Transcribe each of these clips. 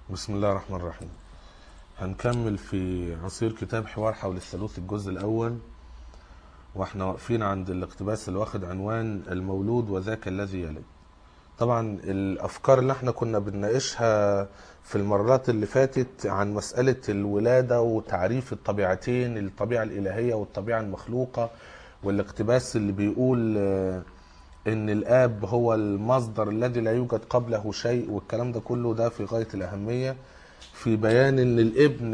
بسم الله الرحمن الرحيم هنكمل في عصير كتاب حوار حول الثالوث الجزء الأول واحنا واقفين عند الاقتباس اللي واخد عنوان المولود وذاك الذي يلد طبعا الأفكار اللي احنا كنا بنناقشها في المرات اللي فاتت عن مسألة الولادة وتعريف الطبيعتين الطبيعة الإلهية والطبيعة المخلوقة والاقتباس اللي بيقول آه، ان الاب هو المصدر الذي لا يوجد قبله شيء والكلام ده كله ده في غايه الاهميه في بيان ان الابن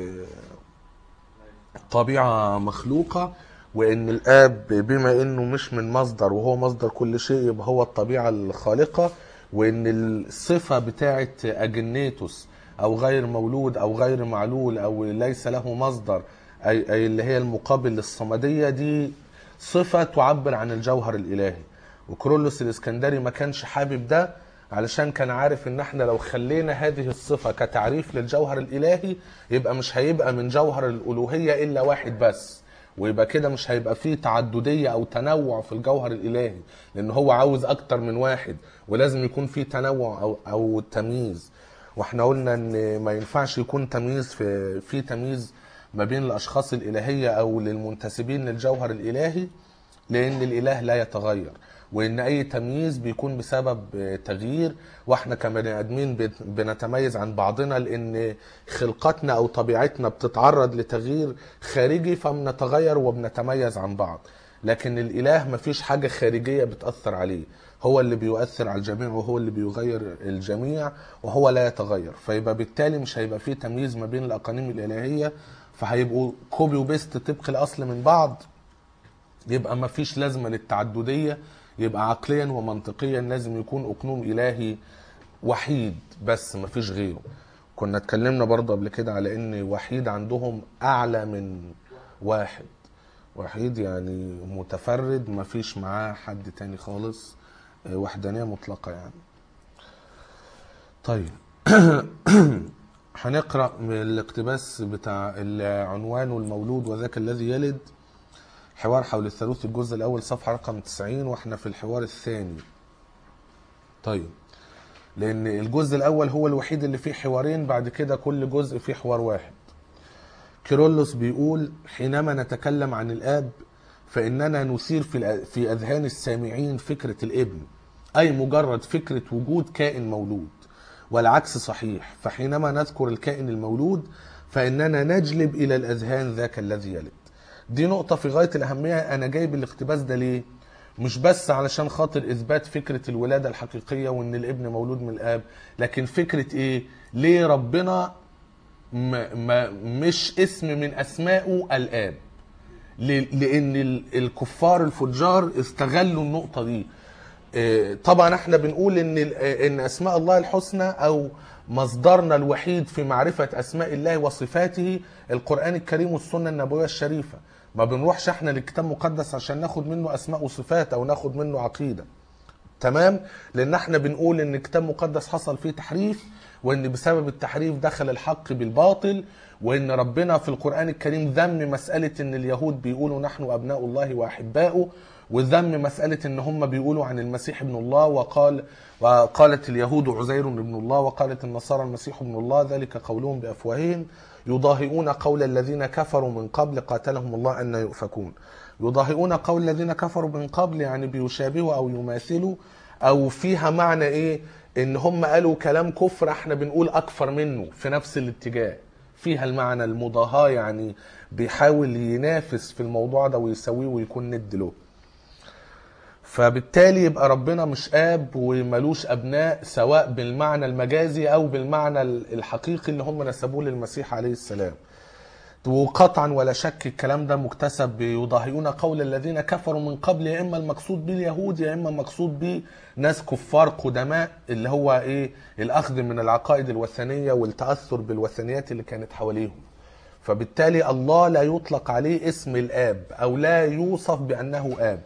طبيعه مخلوقه وان الاب بما انه مش من مصدر وهو مصدر كل شيء يبقى هو الطبيعه الخالقه وان الصفه بتاعه اجنيتوس او غير مولود او غير معلول او ليس له مصدر اي, أي اللي هي المقابل للصمديه دي صفه تعبر عن الجوهر الالهي وكرولوس الاسكندري ما كانش حابب ده علشان كان عارف ان احنا لو خلينا هذه الصفه كتعريف للجوهر الالهي يبقى مش هيبقى من جوهر الالوهيه الا واحد بس ويبقى كده مش هيبقى فيه تعدديه او تنوع في الجوهر الالهي لان هو عاوز اكتر من واحد ولازم يكون فيه تنوع او او تمييز واحنا قلنا ان ما ينفعش يكون تمييز في في تمييز ما بين الاشخاص الالهيه او للمنتسبين للجوهر الالهي لان الاله لا يتغير وان اي تمييز بيكون بسبب تغيير واحنا كبني ادمين بن- بنتميز عن بعضنا لان خلقتنا او طبيعتنا بتتعرض لتغيير خارجي فبنتغير وبنتميز عن بعض لكن الاله مفيش حاجه خارجيه بتاثر عليه هو اللي بيؤثر على الجميع وهو اللي بيغير الجميع وهو لا يتغير فيبقى بالتالي مش هيبقى فيه تمييز ما بين الاقانيم الالهيه فهيبقوا كوبي وبيست طبق الاصل من بعض يبقى ما فيش لازمه للتعدديه يبقى عقليا ومنطقيا لازم يكون اقنوم الهي وحيد بس ما فيش غيره كنا اتكلمنا برضه قبل كده على ان وحيد عندهم اعلى من واحد وحيد يعني متفرد ما فيش معاه حد تاني خالص آه، وحدانيه مطلقه يعني طيب هنقرا من الاقتباس بتاع العنوان والمولود وذاك الذي يلد حوار حول الثالوث الجزء الأول صفحة رقم 90 واحنا في الحوار الثاني طيب لأن الجزء الأول هو الوحيد اللي فيه حوارين بعد كده كل جزء فيه حوار واحد كيرلس بيقول حينما نتكلم عن الآب فإننا نثير في الأ- في أذهان السامعين فكرة الابن أي مجرد فكرة وجود كائن مولود والعكس صحيح فحينما نذكر الكائن المولود فإننا نجلب إلى الأذهان ذاك الذي يلد دي نقطة في غاية الأهمية أنا جايب الاقتباس ده ليه؟ مش بس علشان خاطر إثبات فكرة الولادة الحقيقية وإن الابن مولود من الآب لكن فكرة إيه؟ ليه ربنا ما ما مش اسم من أسمائه الآب ل- لان ال- الكفار الفجار استغلوا النقطه دي آه، طبعا احنا بنقول ان ال- آه، ان اسماء الله الحسنى او مصدرنا الوحيد في معرفه اسماء الله وصفاته القران الكريم والسنه النبويه الشريفه ما بنروحش احنا للكتاب المقدس عشان ناخد منه اسماء وصفات او ناخد منه عقيده تمام لان احنا بنقول ان الكتاب المقدس حصل فيه تحريف وان بسبب التحريف دخل الحق بالباطل وان ربنا في القران الكريم ذم مساله ان اليهود بيقولوا نحن ابناء الله واحباؤه وذم مساله ان هم بيقولوا عن المسيح ابن الله وقال وقالت اليهود عزير ابن الله وقالت النصارى المسيح ابن الله ذلك قولهم بافواههم يضاهئون قول الذين كفروا من قبل قاتلهم الله ان يؤفكون يضاهئون قول الذين كفروا من قبل يعني بيشابهوا او يماثلوا او فيها معنى ايه ان هم قالوا كلام كفر احنا بنقول اكفر منه في نفس الاتجاه فيها المعنى المضاهاة يعني بيحاول ينافس في الموضوع ده ويسويه ويكون ند له فبالتالي يبقى ربنا مش اب وملوش ابناء سواء بالمعنى المجازي او بالمعنى الحقيقي اللي هم نسبوه للمسيح عليه السلام وقطعا ولا شك الكلام ده مكتسب بيضاهئون قول الذين كفروا من قبل يا اما المقصود به اليهود يا اما المقصود به ناس كفار قدماء اللي هو ايه الاخذ من العقائد الوثنيه والتاثر بالوثنيات اللي كانت حواليهم فبالتالي الله لا يطلق عليه اسم الاب او لا يوصف بانه اب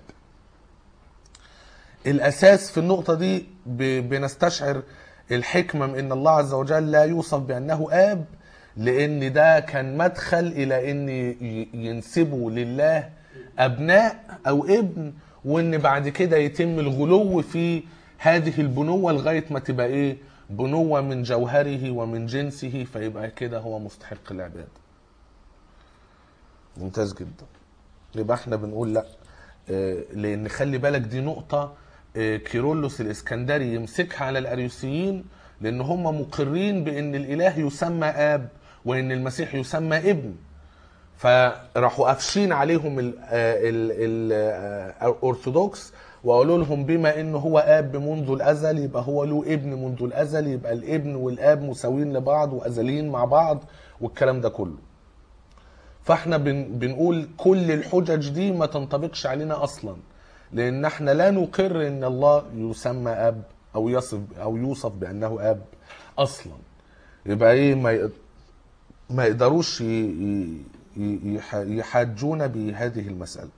الاساس في النقطه دي ب- بنستشعر الحكمه من ان الله عز وجل لا يوصف بانه اب لان ده كان مدخل الى ان ي- ينسبوا لله ابناء او ابن وان بعد كده يتم الغلو في هذه البنوه لغايه ما تبقى ايه بنوة من جوهره ومن جنسه فيبقى كده هو مستحق العبادة ممتاز جدا يبقى احنا بنقول لا آه، لان خلي بالك دي نقطة آه، كيرلس الاسكندري يمسكها على الاريوسيين لان هم مقرين بان الاله يسمى اب وان المسيح يسمى ابن فراحوا قافشين عليهم ال- آه، ال- ال- آه، الارثوذكس وقالوا لهم بما انه هو اب منذ الازل يبقى هو له ابن منذ الازل يبقى الابن والاب مساويين لبعض وازليين مع بعض والكلام ده كله فاحنا بن بنقول كل الحجج دي ما تنطبقش علينا اصلا لان احنا لا نقر ان الله يسمى اب او يصف او يوصف بانه اب اصلا يبقى ايه ما يق- ما يقدروش ي- ي- ي- يح- يحاجونا بهذه المسألة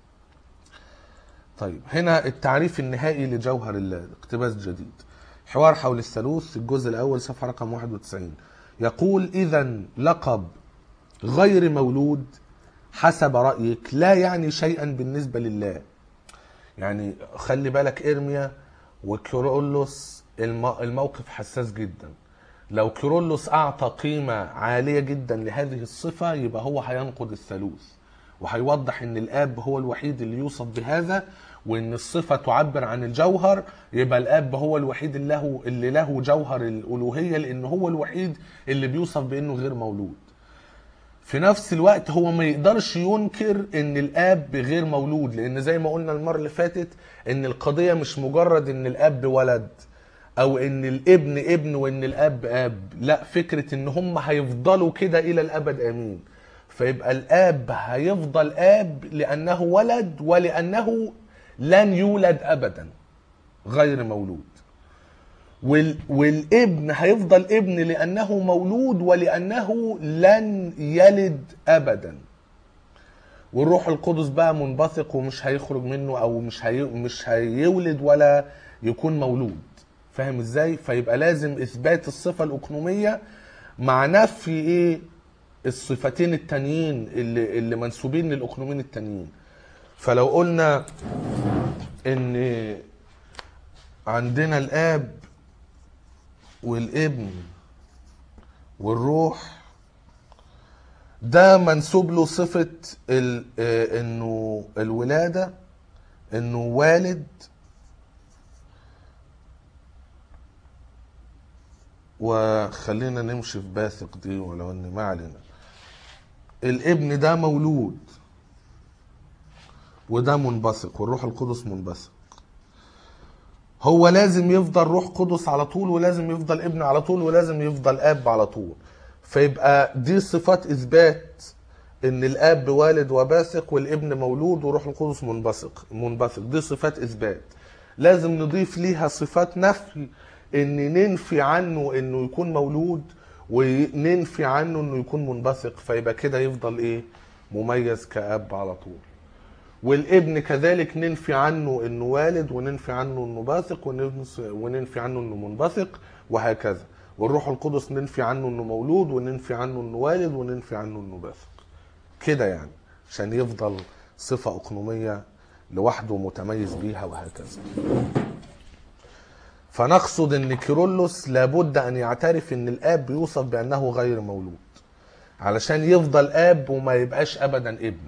طيب هنا التعريف النهائي لجوهر الله اقتباس جديد حوار حول الثالوث الجزء الأول صفحة رقم 91 يقول إذا لقب غير مولود حسب رأيك لا يعني شيئا بالنسبة لله يعني خلي بالك إرميا وكيرولوس الم- الموقف حساس جدا لو كيرولوس أعطى قيمة عالية جدا لهذه الصفة يبقى هو هينقض الثالوث وهيوضح ان الاب هو الوحيد اللي يوصف بهذا وان الصفة تعبر عن الجوهر يبقى الاب هو الوحيد اللي له اللي له جوهر الالوهية لان هو الوحيد اللي بيوصف بانه غير مولود في نفس الوقت هو ما يقدرش ينكر ان الاب غير مولود لان زي ما قلنا المره اللي فاتت ان القضيه مش مجرد ان الاب ولد او ان الابن ابن وان الاب اب لا فكره ان هم هيفضلوا كده الى الابد امين فيبقى الاب هيفضل اب لانه ولد ولانه لن يولد ابدا غير مولود وال... والابن هيفضل ابن لانه مولود ولانه لن يلد ابدا والروح القدس بقى منبثق ومش هيخرج منه او مش هي... مش هيولد ولا يكون مولود فاهم ازاي فيبقى لازم اثبات الصفه الاقنوميه مع نفي ايه الصفتين التانيين اللي اللي منسوبين للاقنومين التانيين فلو قلنا ان عندنا الاب والابن والروح ده منسوب له صفة ال- آه، انه الولادة انه والد وخلينا نمشي في باثق دي ولو ان ما علينا الابن ده مولود وده منبثق والروح القدس منبثق هو لازم يفضل روح قدس على طول ولازم يفضل ابن على طول ولازم يفضل اب على طول فيبقى دي صفات اثبات ان الاب والد وباثق والابن مولود وروح القدس منبثق منبثق دي صفات اثبات لازم نضيف ليها صفات نفي ان ننفي عنه انه يكون مولود وننفي عنه انه يكون منبثق فيبقى كده يفضل ايه مميز كاب على طول والابن كذلك ننفي عنه انه والد وننفي عنه انه باثق وننس- وننفي عنه انه منبثق وهكذا والروح القدس ننفي عنه انه مولود وننفي عنه انه والد وننفي عنه انه باثق كده يعني عشان يفضل صفة أقنومية لوحده متميز بيها وهكذا فنقصد ان كيرلس لابد ان يعترف ان الاب يوصف بانه غير مولود علشان يفضل اب وما يبقاش ابدا ابن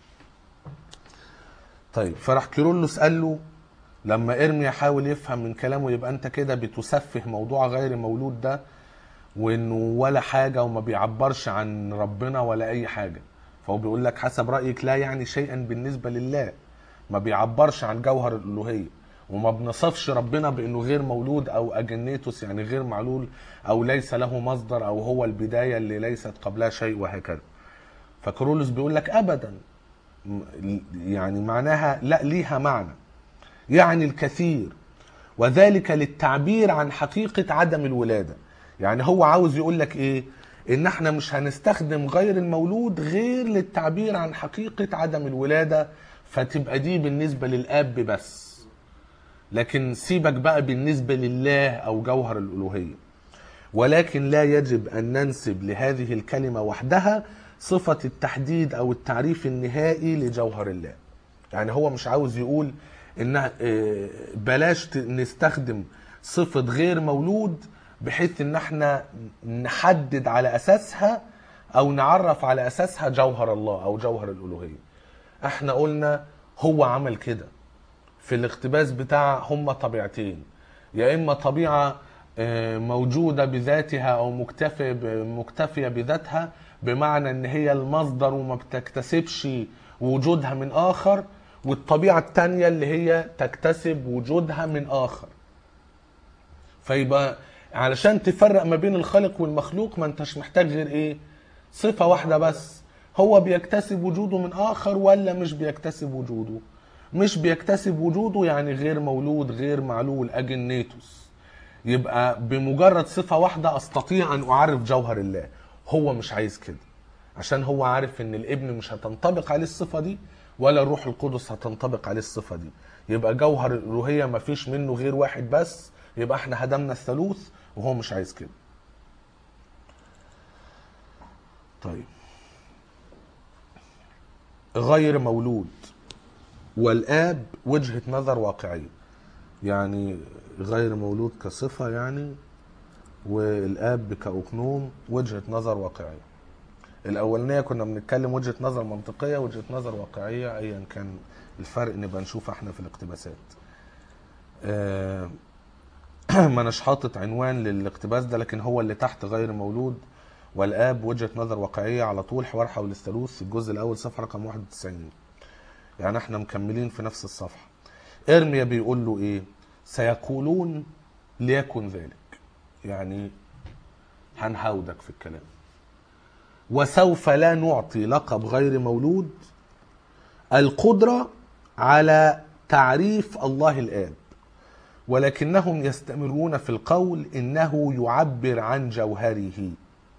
طيب فراح كيرلس قال له لما ارميا حاول يفهم من كلامه يبقى انت كده بتسفه موضوع غير مولود ده وانه ولا حاجه وما بيعبرش عن ربنا ولا اي حاجه فهو بيقول لك حسب رايك لا يعني شيئا بالنسبه لله ما بيعبرش عن جوهر الالوهيه وما بنصفش ربنا بانه غير مولود او اجنيتوس يعني غير معلول او ليس له مصدر او هو البدايه اللي ليست قبلها شيء وهكذا فكرولوس بيقول لك ابدا م- يعني معناها لا ليها معنى يعني الكثير وذلك للتعبير عن حقيقة عدم الولادة يعني هو عاوز يقول لك ايه ان احنا مش هنستخدم غير المولود غير للتعبير عن حقيقة عدم الولادة فتبقى دي بالنسبة للاب بس لكن سيبك بقى بالنسبة لله او جوهر الالوهية ولكن لا يجب ان ننسب لهذه الكلمة وحدها صفة التحديد او التعريف النهائي لجوهر الله يعني هو مش عاوز يقول ان آه، بلاش ت- نستخدم صفة غير مولود بحيث ان احنا نحدد على اساسها او نعرف على اساسها جوهر الله او جوهر الالوهيه احنا قلنا هو عمل كده في الاقتباس بتاع هما طبيعتين يا اما طبيعه آه، موجوده بذاتها او مكتفيه ب- مكتفيه بذاتها بمعنى ان هي المصدر وما بتكتسبش وجودها من اخر والطبيعه الثانيه اللي هي تكتسب وجودها من اخر فيبقى علشان تفرق ما بين الخالق والمخلوق ما انتش محتاج غير ايه صفة واحدة بس هو بيكتسب وجوده من آخر ولا مش بيكتسب وجوده مش بيكتسب وجوده يعني غير مولود غير معلول أجنيتوس يبقى بمجرد صفة واحدة أستطيع أن أعرف جوهر الله هو مش عايز كده عشان هو عارف ان الابن مش هتنطبق عليه الصفة دي ولا الروح القدس هتنطبق عليه الصفة دي يبقى جوهر الألوهية مفيش منه غير واحد بس يبقى احنا هدمنا الثالوث وهو مش عايز كده طيب غير مولود والآب وجهة نظر واقعية يعني غير مولود كصفة يعني والآب كأقنوم وجهة نظر واقعية الأولانية كنا بنتكلم وجهة نظر منطقية وجهة نظر واقعية أيا كان الفرق نبقى نشوف احنا في الاقتباسات آه، ما اناش حاطط عنوان للاقتباس ده لكن هو اللي تحت غير مولود والآب وجهة نظر واقعية على طول حوار حول الثالوث الجزء الأول صفحة رقم 91 يعني احنا مكملين في نفس الصفحة ارميا بيقول له ايه سيقولون ليكن ذلك يعني هنهاودك في الكلام وسوف لا نعطي لقب غير مولود القدرة على تعريف الله الآب ولكنهم يستمرون في القول إنه يعبر عن جوهره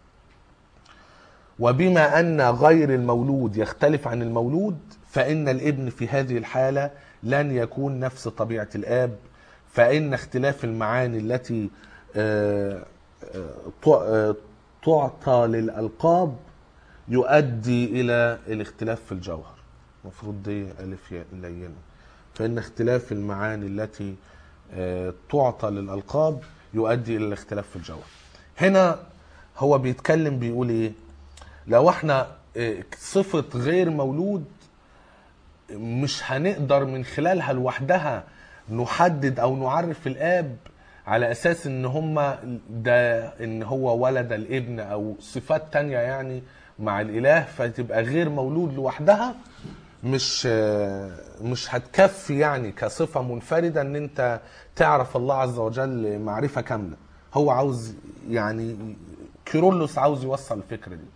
وبما أن غير المولود يختلف عن المولود فإن الابن في هذه الحالة لن يكون نفس طبيعة الآب فإن اختلاف المعاني التي آه، آه، تع- آه، تعطى للألقاب يؤدي إلى الاختلاف في الجوهر المفروض دي ألف ياء لينة فإن اختلاف المعاني التي آه، تعطى للألقاب يؤدي إلى الاختلاف في الجوهر هنا هو بيتكلم بيقول إيه لو احنا آه، صفة غير مولود مش هنقدر من خلالها لوحدها نحدد او نعرف الاب على اساس ان هما ده ان هو ولد الابن او صفات تانية يعني مع الاله فتبقى غير مولود لوحدها مش مش هتكفي يعني كصفة منفردة ان انت تعرف الله عز وجل معرفة كاملة هو عاوز يعني كيرلس عاوز يوصل الفكرة دي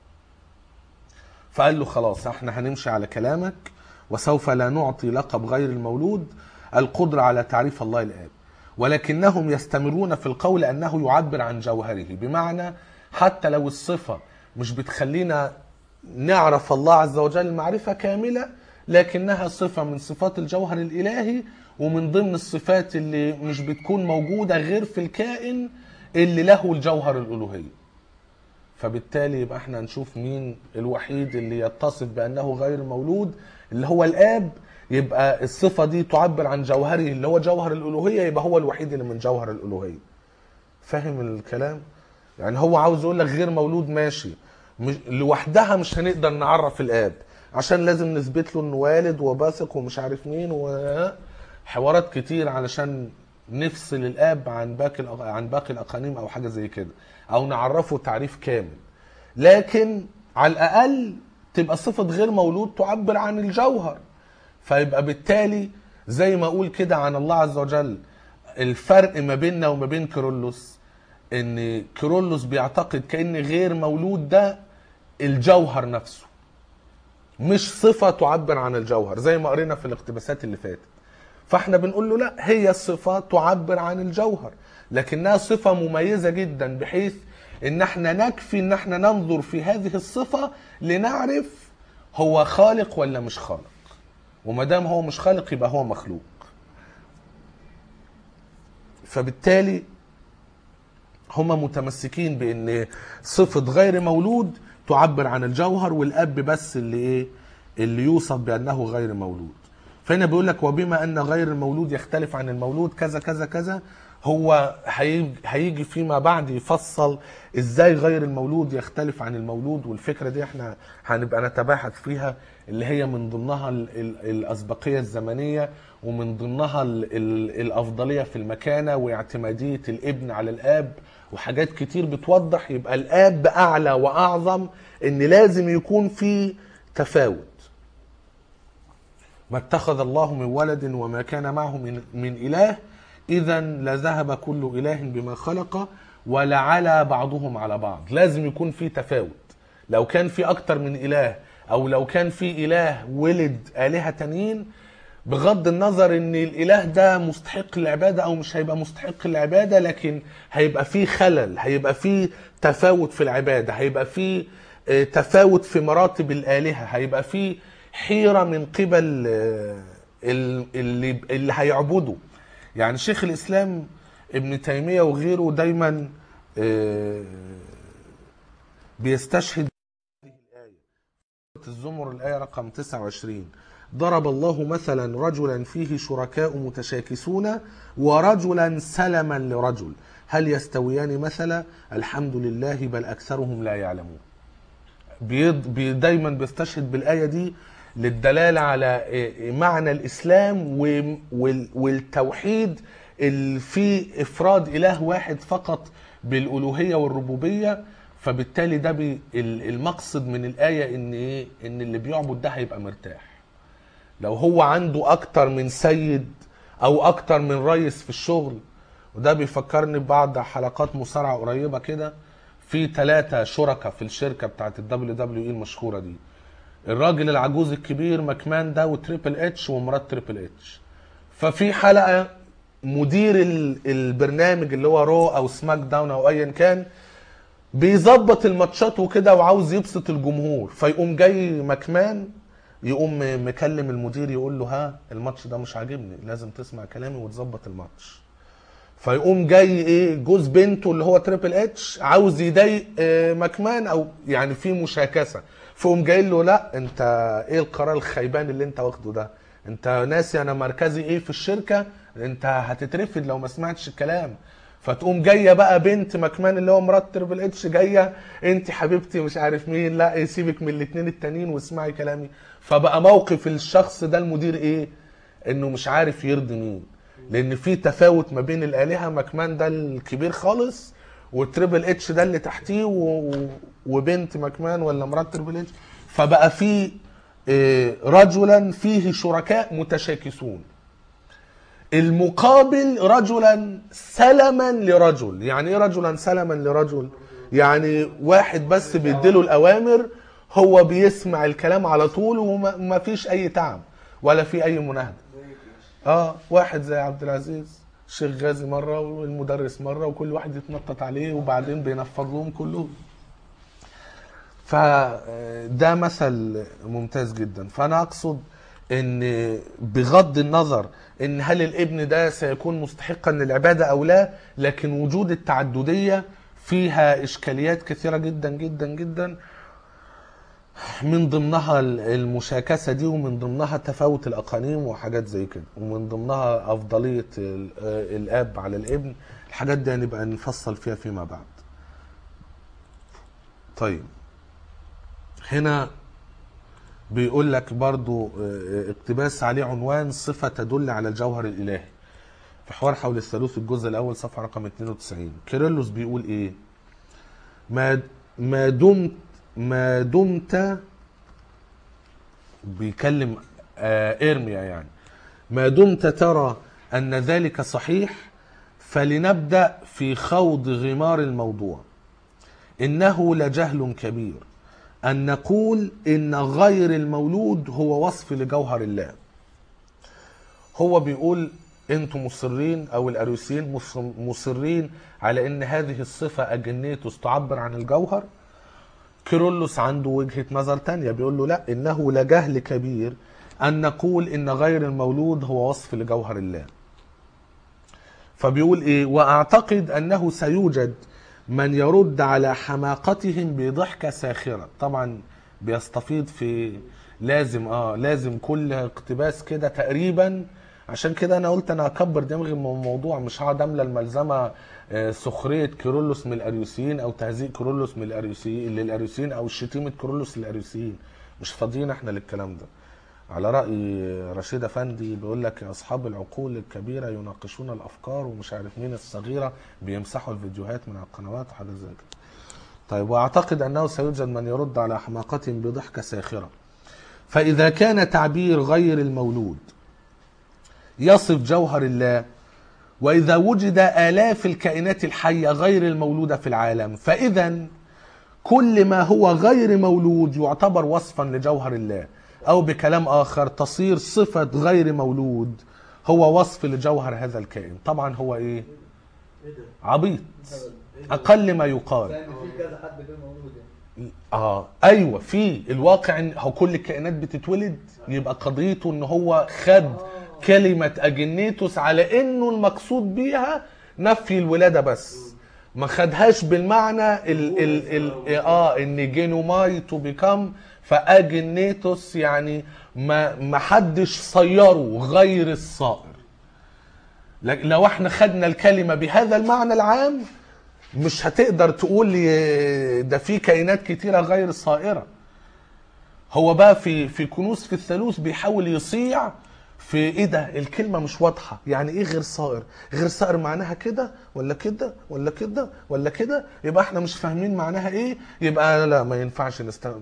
فقال له خلاص احنا هنمشي على كلامك وسوف لا نعطي لقب غير المولود القدرة على تعريف الله الآب ولكنهم يستمرون في القول أنه يعبر عن جوهره بمعنى حتى لو الصفة مش بتخلينا نعرف الله عز وجل معرفة كاملة لكنها صفة من صفات الجوهر الإلهي ومن ضمن الصفات اللي مش بتكون موجودة غير في الكائن اللي له الجوهر الألوهي فبالتالي يبقى احنا نشوف مين الوحيد اللي يتصف بانه غير مولود اللي هو الاب يبقى الصفه دي تعبر عن جوهره اللي هو جوهر الالوهيه يبقى هو الوحيد اللي من جوهر الالوهيه فاهم الكلام يعني هو عاوز يقول لك غير مولود ماشي مش لوحدها مش هنقدر نعرف الاب عشان لازم نثبت له انه والد وباثق ومش عارف مين وحوارات كتير علشان نفصل الاب عن باقي الأق- عن باقي الاقانيم او حاجه زي كده او نعرفه تعريف كامل لكن على الاقل تبقى صفه غير مولود تعبر عن الجوهر فيبقى بالتالي زي ما اقول كده عن الله عز وجل الفرق ما بيننا وما بين كيرلس ان كيرلس بيعتقد كان غير مولود ده الجوهر نفسه مش صفة تعبر عن الجوهر زي ما قرينا في الاقتباسات اللي فاتت فاحنا بنقول له لا هي صفة تعبر عن الجوهر لكنها صفة مميزة جدا بحيث ان احنا نكفي ان احنا ننظر في هذه الصفة لنعرف هو خالق ولا مش خالق وما دام هو مش خالق يبقى هو مخلوق فبالتالي هم متمسكين بان صفة غير مولود تعبر عن الجوهر والاب بس اللي ايه اللي يوصف بانه غير مولود فهنا بيقول لك وبما ان غير المولود يختلف عن المولود كذا كذا كذا هو هيجي, هيجي فيما بعد يفصل ازاي غير المولود يختلف عن المولود والفكره دي احنا هنبقى نتباحث فيها اللي هي من ضمنها ال- ال- الاسبقيه الزمنيه ومن ضمنها ال- ال- الافضليه في المكانه واعتماديه الابن على الاب وحاجات كتير بتوضح يبقى الاب اعلى واعظم ان لازم يكون في تفاوت ما اتخذ الله من ولد وما كان معه من, من إله إذا لذهب كل إله بما خلق ولعلى بعضهم على بعض لازم يكون في تفاوت لو كان في أكتر من إله أو لو كان في إله ولد آلهة تانيين بغض النظر ان الاله ده مستحق العباده او مش هيبقى مستحق العباده لكن هيبقى فيه خلل هيبقى فيه تفاوت في العباده هيبقى فيه آه، تفاوت في مراتب الالهه هيبقى فيه حيره من قبل آه، ال- اللي اللي هيعبدوا يعني شيخ الاسلام ابن تيميه وغيره دايما آه، بيستشهد الزمر الآية رقم 29 ضرب الله مثلا رجلا فيه شركاء متشاكسون ورجلا سلما لرجل هل يستويان مثلا الحمد لله بل أكثرهم لا يعلمون بيض بي دايما بيستشهد بالآية دي للدلالة على إيه- معنى الإسلام و- وال- والتوحيد اللي فيه إفراد إله واحد فقط بالألوهية والربوبية فبالتالي ده بي ال- المقصد من الآية إن إيه؟ إن اللي بيعبد ده هيبقى مرتاح لو هو عنده أكتر من سيد أو أكتر من رئيس في الشغل وده بيفكرني ببعض حلقات مصارعة قريبة كده في ثلاثة شركاء في الشركة بتاعت الدبليو دبليو اي المشهورة دي الراجل العجوز الكبير ماكمان ده وتريبل اتش ومرات تريبل اتش ففي حلقة مدير ال- البرنامج اللي هو رو او سماك داون او ايا كان بيظبط الماتشات وكده وعاوز يبسط الجمهور فيقوم جاي ماكمان يقوم مكلم المدير يقول له ها الماتش ده مش عاجبني لازم تسمع كلامي وتظبط الماتش فيقوم جاي ايه جوز بنته اللي هو تريبل اتش عاوز يضايق آه، ماكمان او يعني في مشاكسه فيقوم جاي له لا انت ايه القرار الخيبان اللي انت واخده ده انت ناسي انا مركزي ايه في الشركه انت هتترفد لو ما سمعتش الكلام فتقوم جايه بقى بنت ماكمان اللي هو مرات تريبل اتش جايه انت حبيبتي مش عارف مين لا إيه سيبك من الاثنين التانيين واسمعي كلامي فبقى موقف الشخص ده المدير ايه انه مش عارف يرضي مين لان في تفاوت ما بين الالهه ماكمان ده الكبير خالص وتريبل اتش ده اللي تحتيه و... و- وبنت ماكمان ولا مرات تريبل اتش فبقى في آه، رجلا فيه شركاء متشاكسون المقابل رجلا سلما لرجل يعني ايه رجلا سلما لرجل يعني واحد بس بيديله الاوامر هو بيسمع الكلام على طول وما ما فيش اي تعب ولا في اي مناهده اه واحد زي عبد العزيز الشيخ غازي مره والمدرس مره وكل واحد يتنطط عليه وبعدين بينفض لهم كلهم فده مثل ممتاز جدا فانا اقصد ان بغض النظر ان هل الابن ده سيكون مستحقا للعباده او لا لكن وجود التعدديه فيها اشكاليات كثيره جدا جدا جدا من ضمنها المشاكسه دي ومن ضمنها تفاوت الاقانيم وحاجات زي كده ومن ضمنها افضليه ال- الاب على الابن الحاجات دي هنبقى نفصل فيها فيما بعد طيب هنا بيقول لك برضو آه، اقتباس عليه عنوان صفة تدل على الجوهر الإلهي في حوار حول الثالوث الجزء الأول صفحة رقم 92 كيرلس بيقول إيه ما ما دمت ما دمت بيكلم آه، إرميا يعني ما دمت ترى أن ذلك صحيح فلنبدأ في خوض غمار الموضوع إنه لجهل كبير أن نقول إن غير المولود هو وصف لجوهر الله هو بيقول انتم مصرين او الاريوسيين مص- مصرين على ان هذه الصفة اجنيتوس تعبر عن الجوهر كيرلس عنده وجهة نظر تانية بيقول له لا انه لجهل كبير ان نقول ان غير المولود هو وصف لجوهر الله فبيقول ايه واعتقد انه سيوجد من يرد على حماقتهم بضحكة ساخرة طبعا بيستفيض في لازم اه لازم كل اقتباس كده تقريبا عشان كده انا قلت انا هكبر دماغي من الموضوع مش هقعد املى الملزمه آه، سخريه كيرلس من الاريوسيين او تهزيء كيرلس من الاريوسيين للاريوسيين او شتيمه كيرلس للاريوسيين مش فاضيين احنا للكلام ده على راي رشيد افندي بيقول لك يا اصحاب العقول الكبيره يناقشون الافكار ومش عارف مين الصغيره بيمسحوا الفيديوهات من على القنوات وحاجات زي كده طيب واعتقد انه سيوجد من يرد على حماقتهم بضحكه ساخره فاذا كان تعبير غير المولود يصف جوهر الله واذا وجد الاف الكائنات الحيه غير المولوده في العالم فاذا كل ما هو غير مولود يعتبر وصفا لجوهر الله او بكلام اخر تصير صفه غير مولود هو وصف لجوهر هذا الكائن طبعا هو ايه ايه ده؟ عبيط اقل ما يقال لان في كذا حد غير موجود يعني اه ايوه في الواقع ان هو كل الكائنات بتتولد يبقى قضيته ان هو خد كلمه اجنيتوس على انه المقصود بيها نفي الولاده بس ما خدهاش بالمعنى ال ال ال اه ان جينوماي تو بيكم فاجنيتوس يعني ما ما حدش صيره غير الصائر لكن لو احنا خدنا الكلمه بهذا المعنى العام مش هتقدر تقول لي ده في كائنات كتيره غير صائره هو بقى في في كنوز في الثالوث بيحاول يصيع في ايه ده الكلمه مش واضحه يعني ايه غير صائر غير صائر معناها كده ولا كده ولا كده ولا كده يبقى احنا مش فاهمين معناها ايه يبقى لا ما ينفعش نستخدم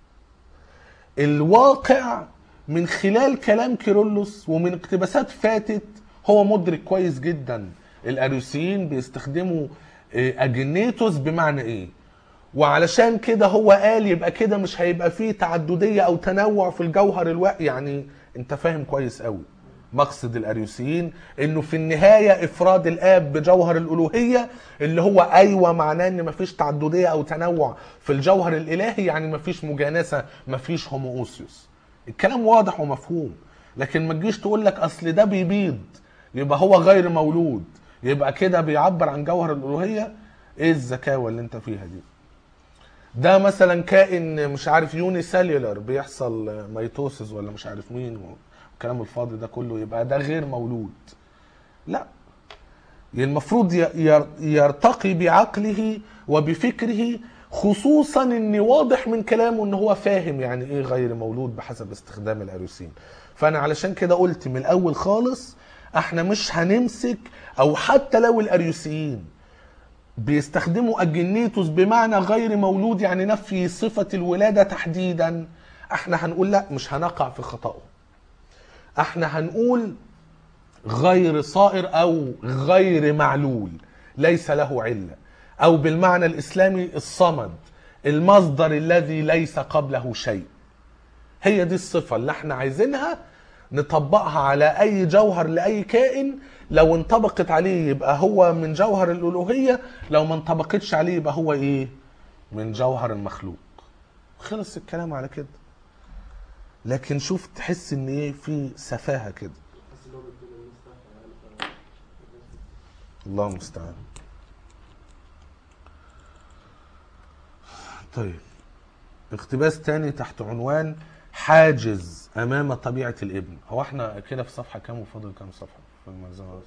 الواقع من خلال كلام كيرلس ومن اقتباسات فاتت هو مدرك كويس جدا الاريوسيين بيستخدموا إيه، اجنيتوس بمعنى ايه وعلشان كده هو قال يبقى كده مش هيبقى فيه تعددية او تنوع في الجوهر الواقع يعني انت فاهم كويس قوي مقصد الاريوسيين انه في النهاية افراد الاب بجوهر الالوهية اللي هو ايوه معناه ان مفيش تعددية او تنوع في الجوهر الالهي يعني مفيش مجانسة مفيش هومووسيوس الكلام واضح ومفهوم لكن ما تجيش تقول لك اصل ده بيبيض يبقى هو غير مولود يبقى كده بيعبر عن جوهر الالوهيه ايه الذكاوه اللي انت فيها دي ده مثلا كائن مش عارف يوني سيلولر بيحصل ميتوسيس ولا مش عارف مين والكلام الفاضي ده كله يبقى ده غير مولود لا المفروض ي- ير- يرتقي بعقله وبفكره خصوصا ان واضح من كلامه ان هو فاهم يعني ايه غير مولود بحسب استخدام الاريوسين فانا علشان كده قلت من الاول خالص احنا مش هنمسك او حتى لو الاريوسيين بيستخدموا اجنيتوس بمعنى غير مولود يعني نفي صفة الولادة تحديدا احنا هنقول لا مش هنقع في خطأه احنا هنقول غير صائر او غير معلول ليس له عله او بالمعنى الاسلامي الصمد المصدر الذي ليس قبله شيء هي دي الصفه اللي احنا عايزينها نطبقها على اي جوهر لاي كائن لو انطبقت عليه يبقى هو من جوهر الالوهيه لو ما انطبقتش عليه يبقى هو ايه من جوهر المخلوق خلص الكلام على كده لكن شوف تحس ان ايه في سفاهه كده بس اللي هو بيدينا الناس تحت يعني ف- الله المستعان طيب اقتباس تاني تحت عنوان حاجز امام طبيعه الابن هو احنا كده في صفحه كام وفاضل كام صفحه في الملزمه 22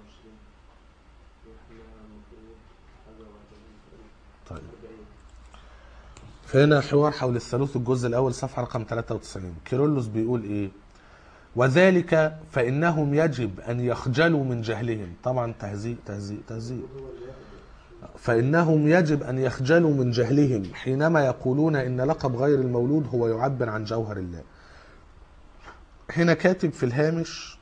واحنا المفروض حاجة وعشرين تقريبا. طيب 40 فهنا حوار حول الثالوث الجزء الاول صفحه رقم 93 كيرلس بيقول ايه وذلك فانهم يجب ان يخجلوا من جهلهم طبعا تهزيء تهزيء تهزيء فإنهم يجب أن يخجلوا من جهلهم حينما يقولون إن لقب غير المولود هو يعبر عن جوهر الله هنا كاتب في الهامش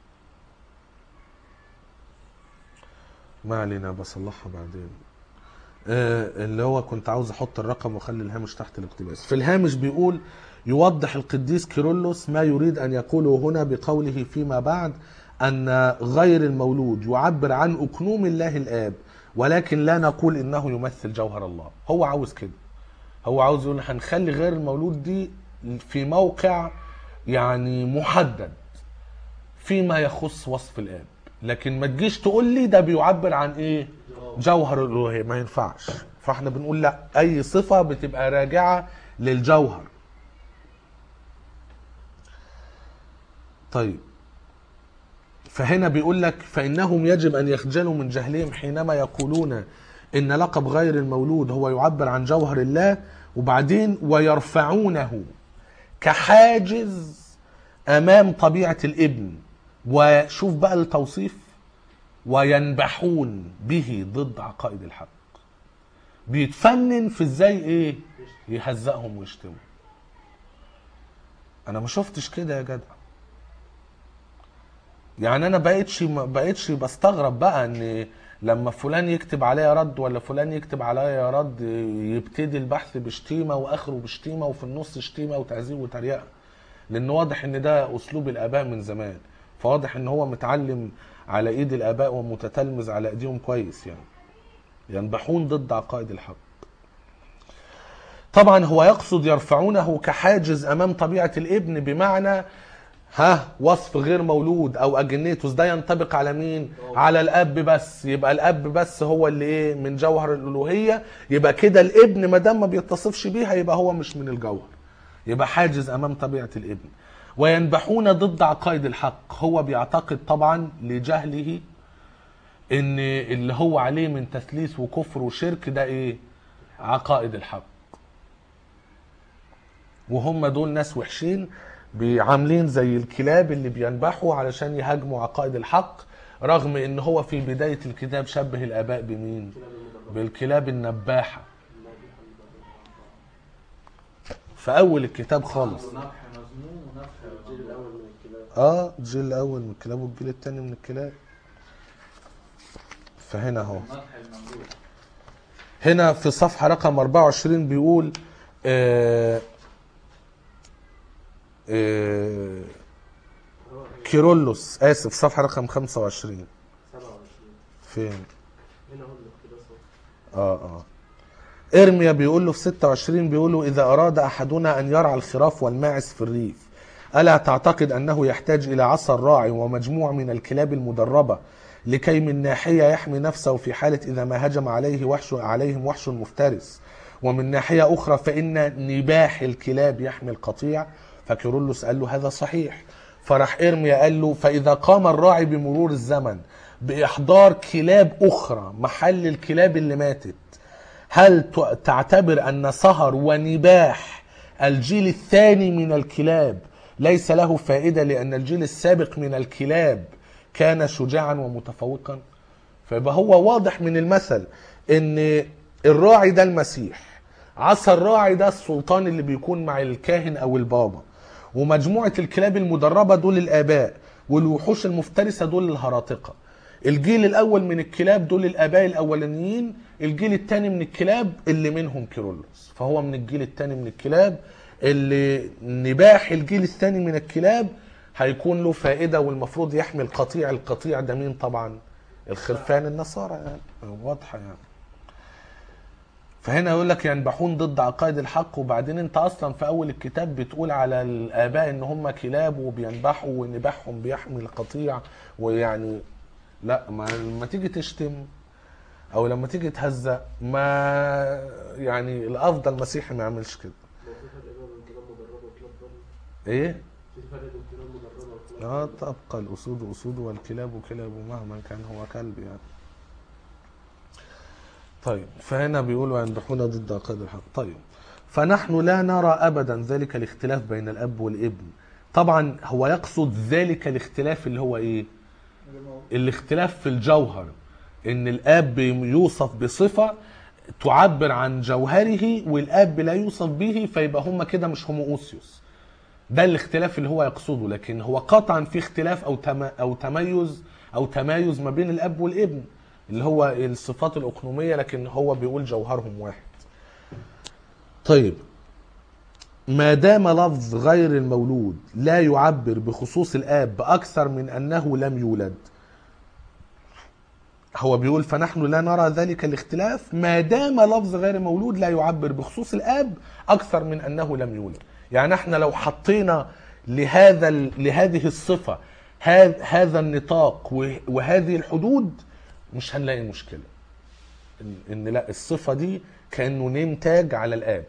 ما علينا بصلحها بعدين آه، اللي هو كنت عاوز احط الرقم واخلي الهامش تحت الاقتباس في الهامش بيقول يوضح القديس كيرلس ما يريد ان يقوله هنا بقوله فيما بعد ان غير المولود يعبر عن اكنوم الله الاب ولكن لا نقول انه يمثل جوهر الله هو عاوز كده هو عاوز يقول هنخلي غير المولود دي في موقع يعني محدد فيما يخص وصف الاب لكن ما تجيش تقول لي ده بيعبر عن ايه جوهر الالوهيه ما ينفعش فاحنا بنقول لا اي صفه بتبقى راجعه للجوهر طيب فهنا بيقول لك فإنهم يجب أن يخجلوا من جهلهم حينما يقولون إن لقب غير المولود هو يعبر عن جوهر الله وبعدين ويرفعونه كحاجز أمام طبيعة الابن وشوف بقى التوصيف وينبحون به ضد عقائد الحق بيتفنن في ازاي ايه يهزقهم ويشتموا انا ما شفتش كده يا جدع يعني انا بقيتش ما بقيتش بستغرب بقى ان لما فلان يكتب عليا رد ولا فلان يكتب عليا رد يبتدي البحث بشتيمه واخره بشتيمه وفي النص شتيمه وتعذيب وتريقه لان واضح ان ده اسلوب الاباء من زمان فواضح ان هو متعلم على ايد الاباء ومتتلمذ على ايديهم كويس يعني ينبحون ضد عقائد الحق طبعا هو يقصد يرفعونه كحاجز امام طبيعه الابن بمعنى ها وصف غير مولود او اجنيتوس ده ينطبق على مين على الاب بس يبقى الاب بس هو اللي ايه من جوهر الالوهيه يبقى كده الابن ما دام ما بيتصفش بيها يبقى هو مش من الجوهر يبقى حاجز امام طبيعه الابن وينبحون ضد عقائد الحق هو بيعتقد طبعا لجهله ان اللي هو عليه من تثليث وكفر وشرك ده ايه عقائد الحق وهم دول ناس وحشين عاملين زي الكلاب اللي بينبحوا علشان يهاجموا عقائد الحق رغم ان هو في بداية الكتاب شبه الاباء بمين بالكلاب النباحة في اول الكتاب خالص ونفح مذموم ونفح الجيل الاول من الكلاب اه الجيل الاول من الكلاب والجيل الثاني من الكلاب فهنا اهو ونفح الممدوح هنا في صفحة رقم 24 بيقول آه آه هو كيرلس اسف صفحة رقم 25 27 فين هنا اقول لك كده صوت اه اه ارميا بيقول له في 26 بيقول له اذا اراد احدنا ان يرعى الخراف والماعز في الريف الا تعتقد انه يحتاج الى عصا الراعي ومجموع من الكلاب المدربه لكي من ناحيه يحمي نفسه في حاله اذا ما هجم عليه وحش عليهم وحش مفترس ومن ناحيه اخرى فان نباح الكلاب يحمي القطيع فكيرلس قال له هذا صحيح فراح ارميا قال له فاذا قام الراعي بمرور الزمن باحضار كلاب اخرى محل الكلاب اللي ماتت هل ت- تعتبر ان سهر ونباح الجيل الثاني من الكلاب ليس له فائده لان الجيل السابق من الكلاب كان شجاعا ومتفوقا فيبقى هو واضح من المثل ان الراعي ده المسيح عصا الراعي ده السلطان اللي بيكون مع الكاهن او البابا ومجموعه الكلاب المدربه دول الاباء والوحوش المفترسه دول الهراطقه الجيل الاول من الكلاب دول الاباء الاولانيين الجيل الثاني من الكلاب اللي منهم كيرلس فهو من الجيل الثاني من الكلاب اللي نباح الجيل الثاني من الكلاب هيكون له فائده والمفروض يحمي القطيع القطيع ده مين طبعا الخرفان النصارى يعني واضحه يعني فهنا يقول لك ينبحون ضد عقائد الحق وبعدين انت اصلا في اول الكتاب بتقول على الاباء ان هم كلاب وبينبحوا ونباحهم بيحمي القطيع ويعني لا ما لما تيجي تشتم او لما تيجي تهزق ما يعني الافضل مسيحي ما يعملش كده لو في فرق بين كلاب مدربه وكلاب ضل ايه في فرق بين كلاب مدربه وكلاب اه تبقى الاسود اسود والكلاب كلاب مهما كان هو كلب يعني طيب فهنا بيقولوا ينبحون ضد عقائد الحق طيب فنحن لا نرى ابدا ذلك الاختلاف بين الاب والابن طبعا هو يقصد ذلك الاختلاف اللي هو ايه الاختلاف في الجوهر ان الاب يوصف بصفه تعبر عن جوهره والاب لا يوصف به فيبقى هم كده مش هوموسيوس ده الاختلاف اللي هو يقصده لكن هو قطعا في اختلاف او تم او تميز او تمايز ما بين الاب والابن اللي هو الصفات الاقنوميه لكن هو بيقول جوهرهم واحد طيب ما دام لفظ غير المولود لا يعبر بخصوص الاب باكثر من انه لم يولد هو بيقول فنحن لا نرى ذلك الاختلاف ما دام لفظ غير مولود لا يعبر بخصوص الاب اكثر من انه لم يولد يعني احنا لو حطينا لهذا ال- لهذه الصفه هذا هذا النطاق و- وهذه الحدود مش هنلاقي مشكله ان, إن لا الصفه دي كانه نيم تاج على الاب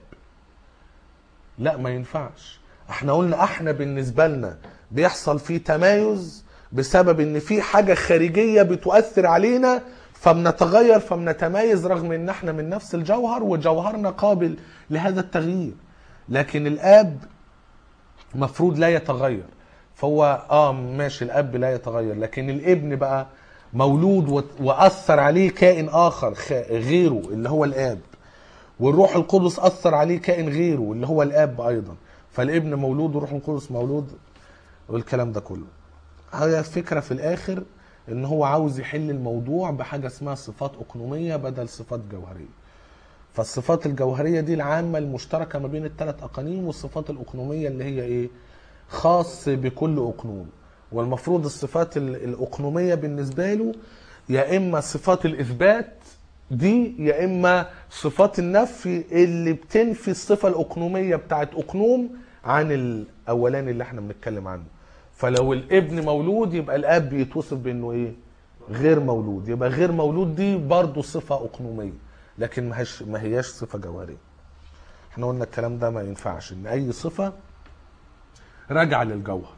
لا ما ينفعش احنا قلنا احنا بالنسبه لنا بيحصل فيه تمايز بسبب ان في حاجة خارجية بتؤثر علينا فبنتغير فبنتميز رغم ان احنا من نفس الجوهر وجوهرنا قابل لهذا التغيير لكن الاب مفروض لا يتغير فهو اه ماشي الاب لا يتغير لكن الابن بقى مولود و- واثر عليه كائن اخر خ- غيره اللي هو الاب والروح القدس اثر عليه كائن غيره اللي هو الاب ايضا فالابن مولود والروح القدس مولود والكلام ده كله هي الفكره في الاخر ان هو عاوز يحل الموضوع بحاجه اسمها صفات اقنوميه بدل صفات جوهريه فالصفات الجوهريه دي العامه المشتركه ما بين الثلاث اقانيم والصفات الاقنوميه اللي هي ايه خاص بكل اقنوم والمفروض الصفات ال- الاقنوميه بالنسبه له يا اما صفات الاثبات دي يا اما صفات النفي اللي بتنفي الصفه الاقنوميه بتاعت اقنوم عن الاولاني اللي احنا بنتكلم عنه فلو الابن مولود يبقى الاب بيتوصف بانه ايه غير مولود يبقى غير مولود دي برضه صفه اقنوميه لكن ما هيش ما هياش صفه جوهريه احنا قلنا الكلام ده ما ينفعش ان اي صفه راجعه للجوهر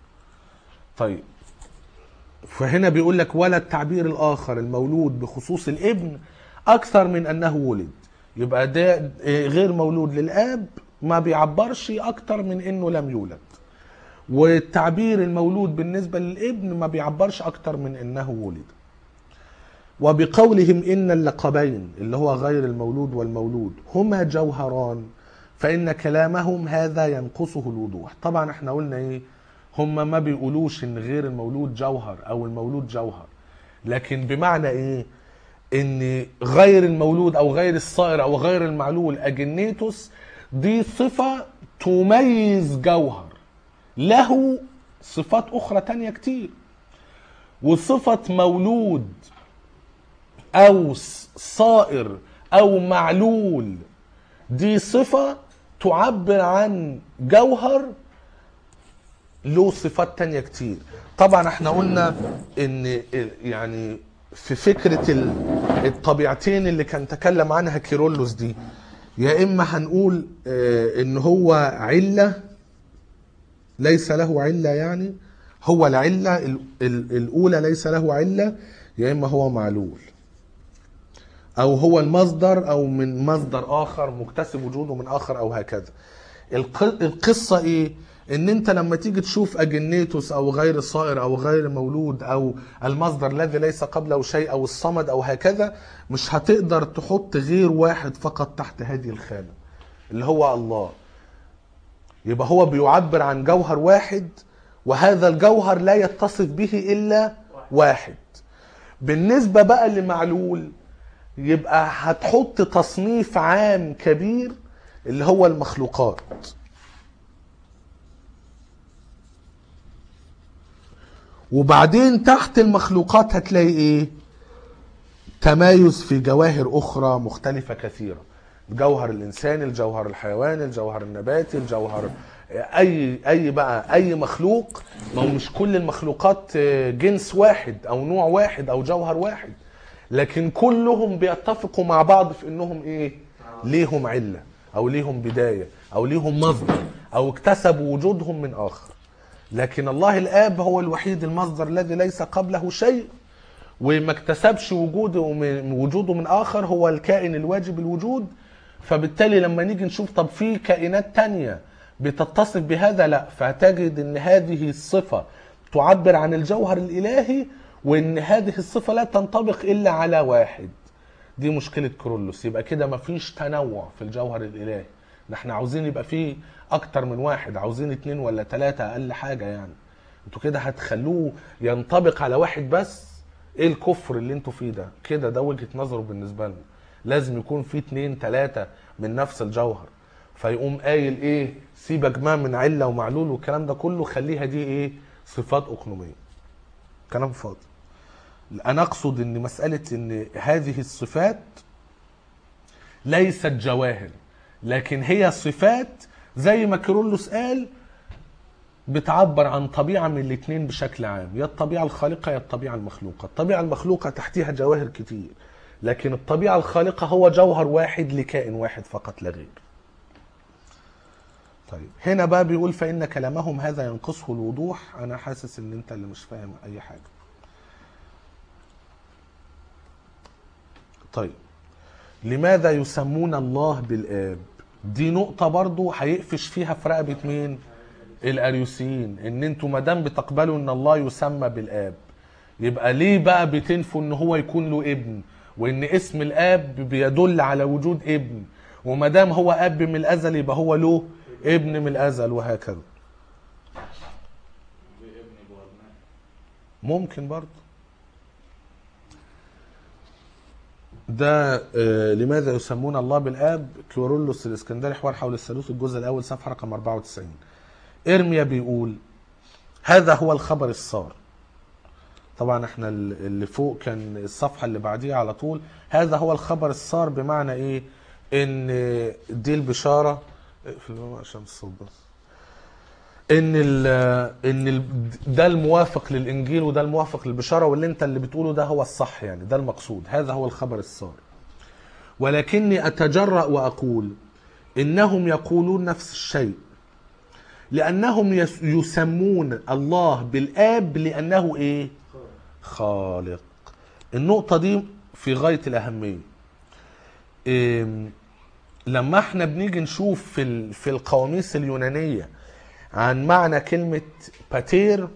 طيب فهنا بيقول لك ولا التعبير الاخر المولود بخصوص الابن اكثر من انه ولد يبقى ده غير مولود للاب ما بيعبرش اكتر من انه لم يولد والتعبير المولود بالنسبه للابن ما بيعبرش اكتر من انه ولد وبقولهم ان اللقبين اللي هو غير المولود والمولود هما جوهران فان كلامهم هذا ينقصه الوضوح طبعا احنا قلنا ايه هما ما بيقولوش ان غير المولود جوهر او المولود جوهر لكن بمعنى ايه ان غير المولود او غير الصائر او غير المعلول اجنيتوس دي صفة تميز جوهر له صفات اخرى تانية كتير وصفة مولود او س- صائر او معلول دي صفة تعبر عن جوهر له صفات تانية كتير طبعا احنا قلنا ان يعني في فكرة ال- الطبيعتين اللي كان تكلم عنها كيرولوس دي يا اما هنقول اه، ان هو علة ليس له علة يعني هو العلة ال- ال- الاولى ليس له علة يا اما هو معلول او هو المصدر او من مصدر اخر مكتسب وجوده من اخر او هكذا الق- القصة ايه ان انت لما تيجي تشوف اجنيتوس او غير الصائر او غير مولود او المصدر الذي ليس قبله شيء او الصمد او هكذا مش هتقدر تحط غير واحد فقط تحت هذه الخانة اللي هو الله يبقى هو بيعبر عن جوهر واحد وهذا الجوهر لا يتصف به الا واحد بالنسبة بقى لمعلول يبقى هتحط تصنيف عام كبير اللي هو المخلوقات وبعدين تحت المخلوقات هتلاقي ايه تمايز في جواهر اخرى مختلفة كثيرة الجوهر الانساني الجوهر الحيواني الجوهر النباتي الجوهر اي اي بقى اي مخلوق ما هو مش كل المخلوقات آه، جنس واحد او نوع واحد او جوهر واحد لكن كلهم بيتفقوا مع بعض في انهم ايه ليهم علة او ليهم بداية او ليهم مصدر او اكتسبوا وجودهم من اخر لكن الله الاب هو الوحيد المصدر الذي ليس قبله شيء وما اكتسبش وجوده من وجوده من اخر هو الكائن الواجب الوجود فبالتالي لما نيجي نشوف طب في كائنات تانية بتتصف بهذا لا فهتجد ان هذه الصفة تعبر عن الجوهر الالهي وان هذه الصفة لا تنطبق الا على واحد دي مشكلة كرولوس يبقى كده مفيش تنوع في الجوهر الالهي ده احنا عاوزين يبقى فيه اكتر من واحد عاوزين اتنين ولا تلاتة اقل حاجة يعني انتوا كده هتخلوه ينطبق على واحد بس ايه الكفر اللي انتوا فيه ده كده ده وجهة نظره بالنسبة لنا لازم يكون في اتنين تلاتة من نفس الجوهر فيقوم قايل ايه سيبك ما من علة ومعلول والكلام ده كله خليها دي ايه صفات اقنومية كلام فاضي انا اقصد ان مسألة ان هذه الصفات ليست جواهر لكن هي صفات زي ما كيرلس قال بتعبر عن طبيعة من الاتنين بشكل عام يا الطبيعة الخالقة يا الطبيعة المخلوقة الطبيعة المخلوقة تحتها جواهر كتير لكن الطبيعة الخالقة هو جوهر واحد لكائن واحد فقط لا غير طيب هنا بقى بيقول فإن كلامهم هذا ينقصه الوضوح أنا حاسس إن أنت اللي مش فاهم أي حاجة طيب لماذا يسمون الله بالآب دي نقطة برضو هيقفش فيها في رقبة مين الأريوسيين إن أنتوا مادام بتقبلوا إن الله يسمى بالآب يبقى ليه بقى بتنفوا إن هو يكون له ابن وإن اسم الآب بيدل على وجود ابن وما دام هو اب من الازل يبقى هو له ابن من الازل وهكذا بابن بوابناء ممكن برضه ده آه، لماذا يسمون الله بالاب كلورولوس الاسكندري حوار حول الثالوث الجزء الاول صفحه رقم 94 ارميا بيقول هذا هو الخبر السار طبعا احنا ال- اللي فوق كان الصفحه اللي بعديها على طول هذا هو الخبر السار بمعنى ايه ان دي البشاره اقفل الماما عشان الصوت بس ان ال ان ال ده الموافق للانجيل وده الموافق للبشاره واللي انت اللي بتقوله ده هو الصح يعني ده المقصود هذا هو الخبر السار ولكني اتجرأ واقول انهم يقولون نفس الشيء لانهم يس- يسمون الله بالاب لانه ايه خالق النقطه دي في غايه الاهميه إيه لما احنا بنيجي نشوف في ال- في القواميس اليونانيه عن معنى كلمه باتير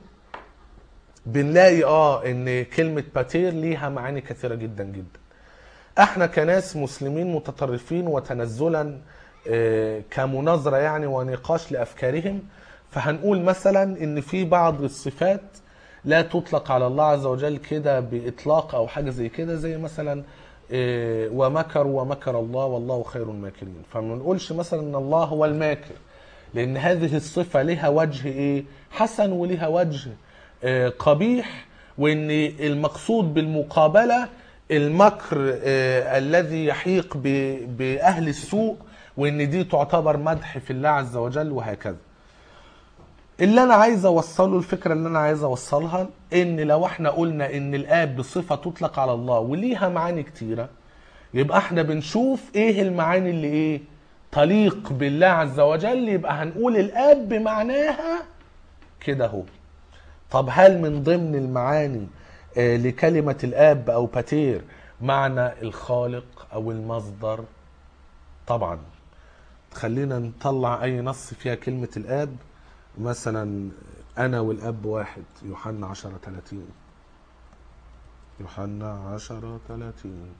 بنلاقي اه ان كلمه باتير ليها معاني كثيره جدا جدا احنا كناس مسلمين متطرفين وتنزلا آه، كمناظره يعني ونقاش لافكارهم فهنقول مثلا ان في بعض الصفات لا تطلق على الله عز وجل كده باطلاق او حاجه زي كده زي مثلا آه، ومكروا ومكر الله والله خير الماكرين فما نقولش مثلا ان الله هو الماكر لان هذه الصفه لها وجه ايه حسن ولها وجه آه، قبيح وان المقصود بالمقابله المكر آه، الذي يحيق ب- باهل السوء وان دي تعتبر مدح في الله عز وجل وهكذا اللي انا عايز اوصله الفكره اللي انا عايز اوصلها ان لو احنا قلنا ان الاب بصفه تطلق على الله وليها معاني كتيره يبقى احنا بنشوف ايه المعاني اللي ايه تليق بالله عز وجل يبقى هنقول الاب بمعناها كده اهو طب هل من ضمن المعاني آه، لكلمة الآب أو باتير معنى الخالق أو المصدر طبعا خلينا نطلع أي نص فيها كلمة الآب مثلا أنا والأب واحد يوحنا عشرة تلاتين يوحنا عشرة تلاتين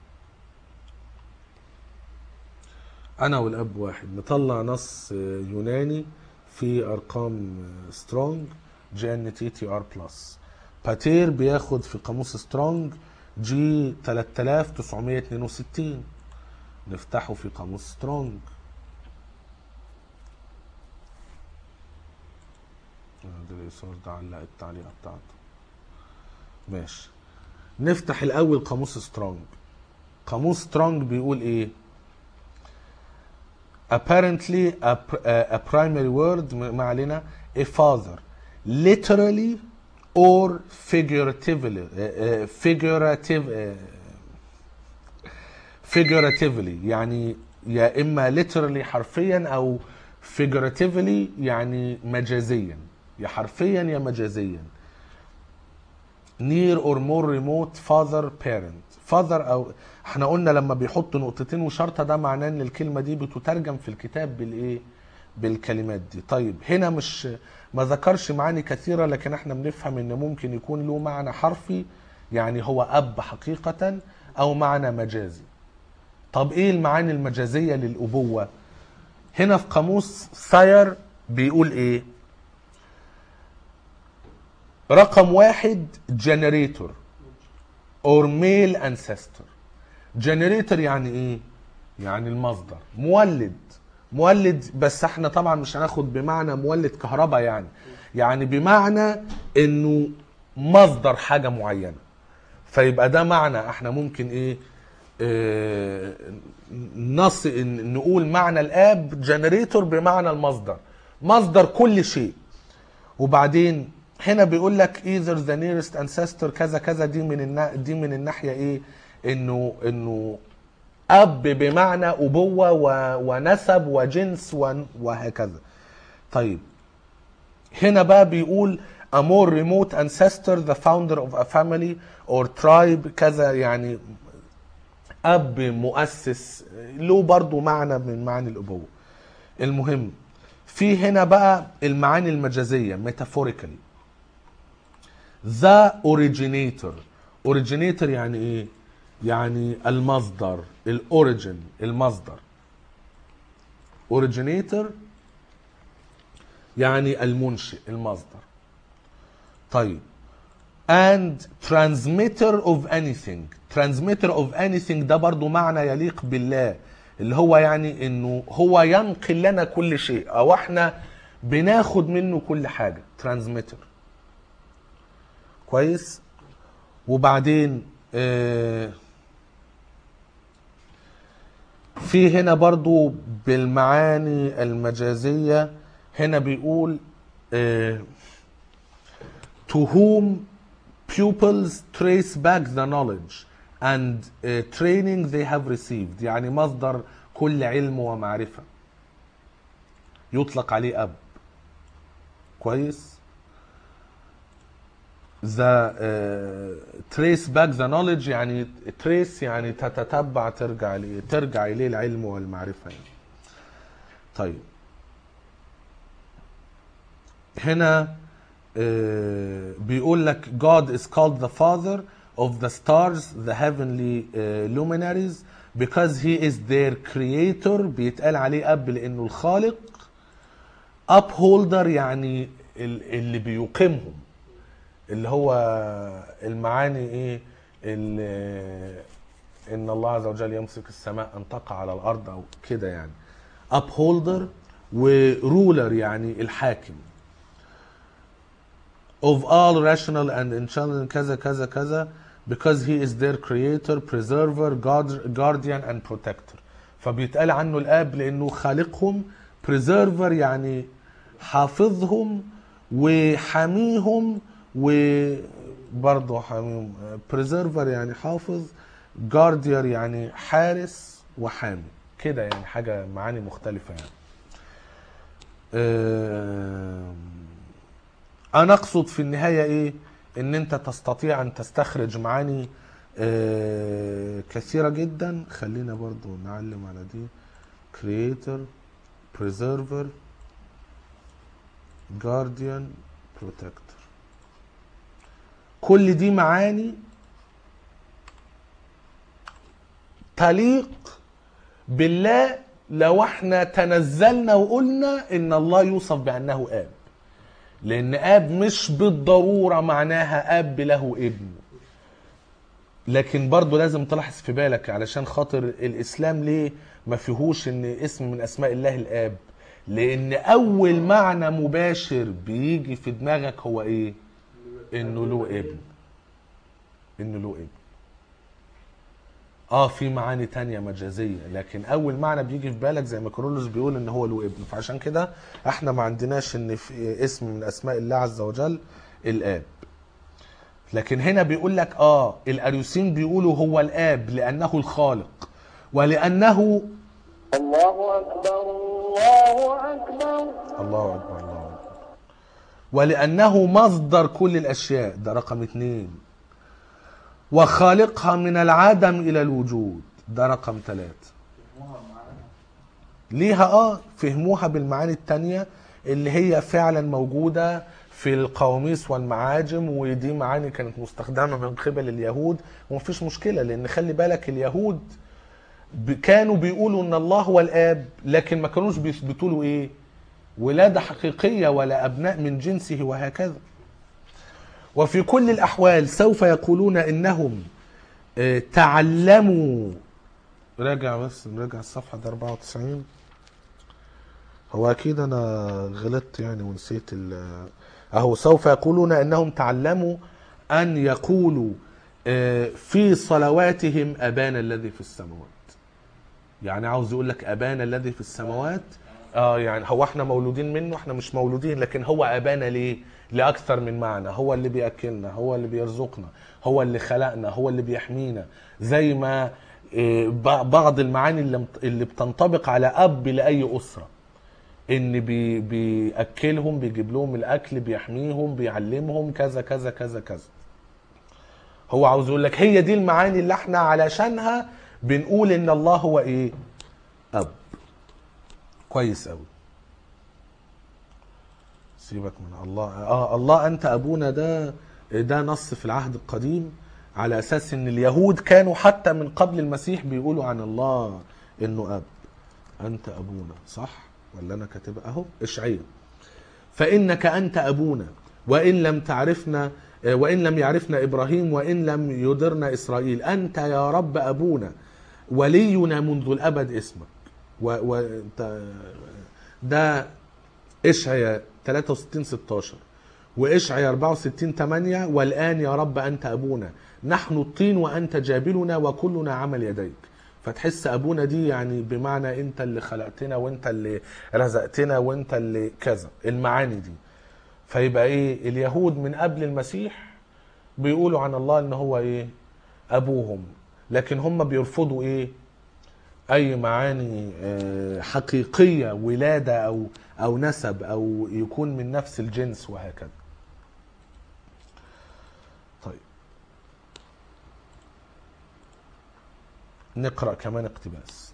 أنا والأب واحد نطلع نص آه، يوناني في أرقام سترونج جي ان تي تي ار بلس باتير بياخد في قاموس سترونج جي 3962 نفتحه في قاموس سترونج ده اليسار ده علق التعليقه بتاعته ماشي نفتح الاول قاموس سترونج قاموس سترونج بيقول ايه apparently a, pr- a, a primary word م- ما علينا a father literally or figuratively uh, uh, figurative uh, figuratively يعني يا اما literally حرفيا او figuratively يعني مجازيا يا حرفيا يا مجازيا near or more remote father parent father او احنا قلنا لما بيحط نقطتين وشرطه ده معناه ان الكلمه دي بتترجم في الكتاب بالايه بالكلمات دي طيب هنا مش ما ذكرش معاني كثيره لكن احنا بنفهم ان ممكن يكون له معنى حرفي يعني هو اب حقيقه او معنى مجازي طب ايه المعاني المجازيه للابوه هنا في قاموس ثاير بيقول ايه رقم واحد جنريتور اور ميل انسستور جنريتور يعني ايه يعني المصدر مولد مولد بس احنا طبعا مش هناخد بمعنى مولد كهرباء يعني يعني بمعنى انه مصدر حاجه معينه فيبقى ده معنى احنا ممكن ايه آه، نص إن- نقول معنى الاب جنريتور بمعنى المصدر مصدر كل شيء وبعدين هنا بيقول لك either the nearest ancestor كذا كذا دي من النا... دي من الناحيه ايه انه انه اب بمعنى ابوه و... ونسب وجنس و... وهكذا طيب هنا بقى بيقول a more remote ancestor the founder of a family or tribe كذا يعني اب مؤسس له برضو معنى من معاني الابوه المهم في هنا بقى المعاني المجازيه metaphorically the originator originator يعني ايه يعني المصدر الاوريجن المصدر originator يعني المنشئ المصدر طيب and transmitter of anything transmitter of anything ده برضو معنى يليق بالله اللي هو يعني انه هو ينقل لنا كل شيء او احنا بناخد منه كل حاجة transmitter كويس وبعدين آه في هنا برضو بالمعاني المجازية هنا بيقول آه to whom pupils trace back the knowledge and uh, training they have received يعني مصدر كل علم ومعرفة يطلق عليه أب كويس the uh, trace back the knowledge يعني trace يعني تتتبع ترجع إليه ترجع إليه العلم والمعرفة يعني. طيب هنا آه، بيقول لك God is called the father of the stars the heavenly uh, luminaries because he is their creator بيتقال عليه أب لأنه الخالق upholder يعني ال- اللي بيقيمهم اللي هو المعاني ايه ال- ان الله عز وجل يمسك السماء ان تقع على الارض او كده يعني upholder ورولر يعني الحاكم of all rational and intelligent كذا كذا كذا because he is their creator, preserver, guard, guardian and protector فبيتقال عنه الاب لانه خالقهم preserver يعني حافظهم وحاميهم وبرضه حاميهم preserver يعني حافظ guardian يعني حارس وحامي كده يعني حاجة معاني مختلفة يعني آم، انا اقصد في النهايه ايه ان انت تستطيع ان تستخرج معاني آه، كثيره جدا خلينا برضو نعلم على دي creator preserver guardian protector كل دي معاني تليق بالله لو احنا تنزلنا وقلنا ان الله يوصف بانه اب لان اب مش بالضروره معناها اب له ابن لكن برضه لازم تلاحظ في بالك علشان خاطر الاسلام ليه ما فيهوش ان اسم من اسماء الله الاب لان اول معنى مباشر بيجي في دماغك هو ايه انه له ابن انه له ابن اه في معاني تانية مجازية لكن اول معنى بيجي في بالك زي ما كرولوس بيقول ان هو له ابن فعشان كده احنا ما عندناش ان في اسم من اسماء الله عز وجل الاب لكن هنا بيقول لك اه الاريوسين بيقولوا هو الاب لانه الخالق ولانه الله أكبر الله أكبر الله اكبر الله اكبر ولانه مصدر كل الاشياء ده رقم اتنين وخالقها من العدم الى الوجود ده رقم ثلاثة فهموها معانا ليها اه فهموها بالمعاني التانية اللي هي فعلا موجودة في القواميس والمعاجم ودي معاني كانت مستخدمة من قبل اليهود ومفيش مشكلة لان خلي بالك اليهود ب- كانوا بيقولوا ان الله هو الاب لكن ما كانوش بيثبتوا له ايه ولادة حقيقية ولا ابناء من جنسه وهكذا وفي كل الاحوال سوف يقولون انهم آه، تعلموا راجع بس نراجع الصفحة ده 94 هو أكيد أنا غلطت يعني ونسيت ال أهو سوف يقولون أنهم تعلموا أن يقولوا آه، في صلواتهم أبانا الذي في السماوات يعني عاوز يقول لك أبانا الذي في السماوات اه يعني هو احنا مولودين منه احنا مش مولودين لكن هو ابانا ليه لاكثر من معنى هو اللي بياكلنا هو اللي بيرزقنا هو اللي خلقنا هو اللي بيحمينا زي ما آه، ب- بعض المعاني اللي مت- اللي بتنطبق على اب لاي اسره ان بي بياكلهم بيجيب لهم الاكل بيحميهم بيعلمهم كذا كذا كذا كذا هو عاوز يقول لك هي دي المعاني اللي احنا علشانها بنقول ان الله هو ايه اب كويس قوي سيبك من الله اه الله انت ابونا ده ده نص في العهد القديم على اساس ان اليهود كانوا حتى من قبل المسيح بيقولوا عن الله انه اب انت ابونا صح ولا انا كاتبها اهو اشعياء فانك انت ابونا وان لم تعرفنا وان لم يعرفنا ابراهيم وان لم يدرنا اسرائيل انت يا رب ابونا ولينا منذ الابد اسمك و, و ده اشعياء 63 16 واشعياء 64 8 والان يا رب انت ابونا نحن الطين وانت جابلنا وكلنا عمل يديك فتحس ابونا دي يعني بمعنى انت اللي خلقتنا وانت اللي رزقتنا وانت اللي كذا المعاني دي فيبقى ايه اليهود من قبل المسيح بيقولوا عن الله ان هو ايه ابوهم لكن هم بيرفضوا ايه اي معاني آه، حقيقيه ولاده او او نسب او يكون من نفس الجنس وهكذا طيب نقرا كمان اقتباس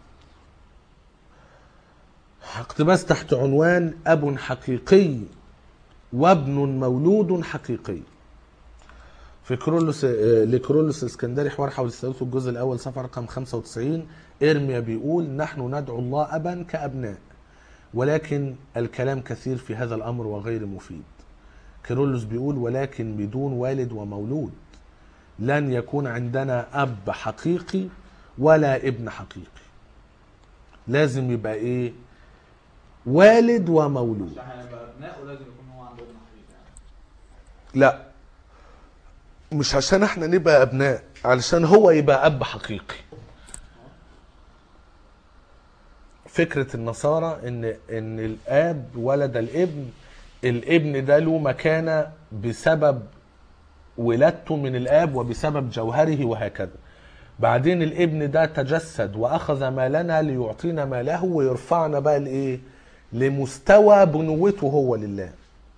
اقتباس تحت عنوان اب حقيقي وابن مولود حقيقي في كرولوس آه، لكرولوس الاسكندري حوار حول الثالوث الجزء الاول صفحه رقم 95 ارميا بيقول نحن ندعو الله ابا كابناء ولكن الكلام كثير في هذا الامر وغير مفيد كيرلس بيقول ولكن بدون والد ومولود لن يكون عندنا اب حقيقي ولا ابن حقيقي لازم يبقى ايه والد ومولود عشان احنا نبقى ابناء ولازم يكون هو عنده ابن حقيقي يعني لا مش عشان احنا نبقى ابناء علشان هو يبقى اب حقيقي فكرة النصارى ان ان الاب ولد الابن الابن ده له مكانة بسبب ولادته من الاب وبسبب جوهره وهكذا بعدين الابن ده تجسد واخذ مالنا ليعطينا ماله ويرفعنا بقى لايه لمستوى بنوته هو لله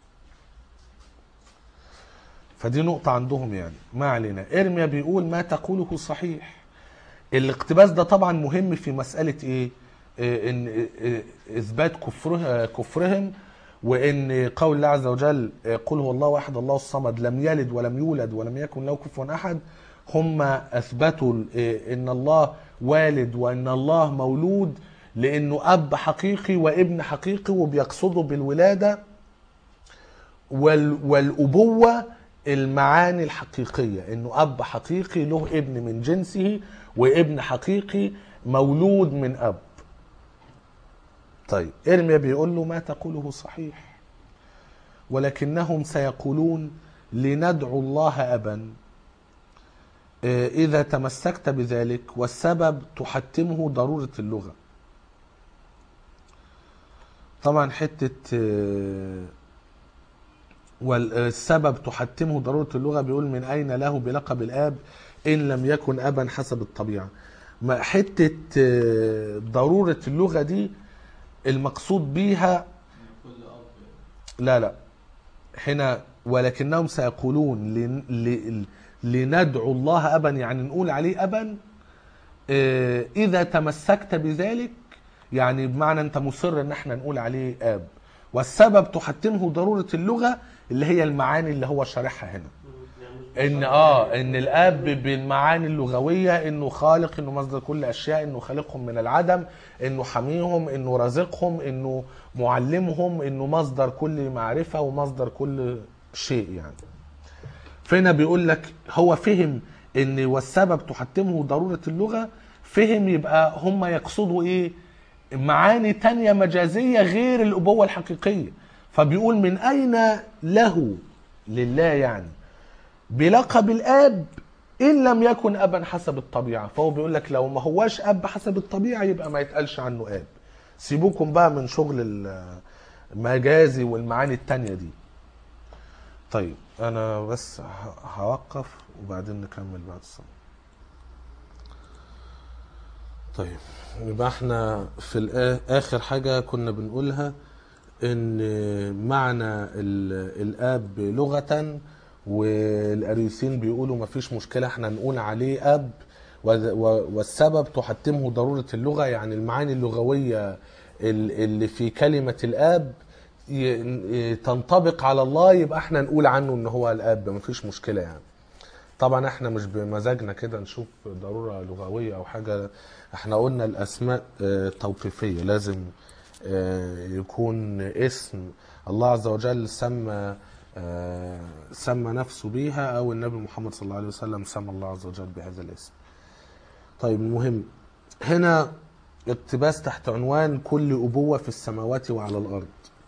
فدي نقطة عندهم يعني ما علينا ارميا بيقول ما تقوله صحيح الاقتباس ده طبعا مهم في مسألة ايه إيه ان إيه اثبات كفره كفرهم وان قول الله عز وجل إيه قل هو الله احد الله الصمد لم يلد ولم يولد ولم يكن له كفوا احد هم اثبتوا إيه ان الله والد وان الله مولود لانه اب حقيقي وابن حقيقي وبيقصدوا بالولاده وال والابوه المعاني الحقيقيه انه اب حقيقي له ابن من جنسه وابن حقيقي مولود من اب طيب ارميا بيقول له ما تقوله صحيح ولكنهم سيقولون لندعو الله ابا آه، اذا تمسكت بذلك والسبب تحتمه ضروره اللغه طبعا حته آه، والسبب تحتمه ضرورة اللغة بيقول من أين له بلقب الآب إن لم يكن أبا حسب الطبيعة ما حتة آه، ضرورة اللغة دي المقصود بيها كل اب لا لا هنا ولكنهم سيقولون لن- ل- لندعو الله أبا يعني نقول عليه أبا آه، إذا تمسكت بذلك يعني بمعنى أنت مصر إن احنا نقول عليه آب والسبب تحتمه ضرورة اللغة اللي هي المعاني اللي هو شارحها هنا ان اه ان الاب بالمعاني اللغويه انه خالق انه مصدر كل اشياء انه خالقهم من العدم انه حميهم انه رازقهم انه معلمهم انه مصدر كل معرفه ومصدر كل شيء يعني فهنا بيقول لك هو فهم ان والسبب تحتمه ضروره اللغه فهم يبقى هم يقصدوا ايه معاني تانية مجازية غير الأبوة الحقيقية فبيقول من أين له لله يعني بلقب الاب ان لم يكن ابا حسب الطبيعه فهو بيقول لك لو ما هواش اب حسب الطبيعه يبقى ما يتقالش عنه اب سيبوكم بقى من شغل المجازي والمعاني التانية دي طيب انا بس ه- هوقف وبعدين نكمل بعد الصلاة طيب يبقى احنا في الآ- اخر حاجة كنا بنقولها ان معنى ال- الاب لغة والاريوسين بيقولوا ما فيش مشكلة احنا نقول عليه اب وذ- و- والسبب تحتمه ضرورة اللغة يعني المعاني اللغوية ال- اللي في كلمة الاب ي- ي- تنطبق على الله يبقى احنا نقول عنه ان هو الاب ما فيش مشكلة يعني طبعا احنا مش بمزاجنا كده نشوف ضرورة لغوية او حاجة احنا قلنا الاسماء آه، توقيفية لازم آه، يكون اسم الله عز وجل سمى آه، سمى نفسه بيها او النبي محمد صلى الله عليه وسلم سمى الله عز وجل بهذا الاسم طيب المهم هنا اقتباس تحت عنوان كل أبوة في السماوات وعلى الأرض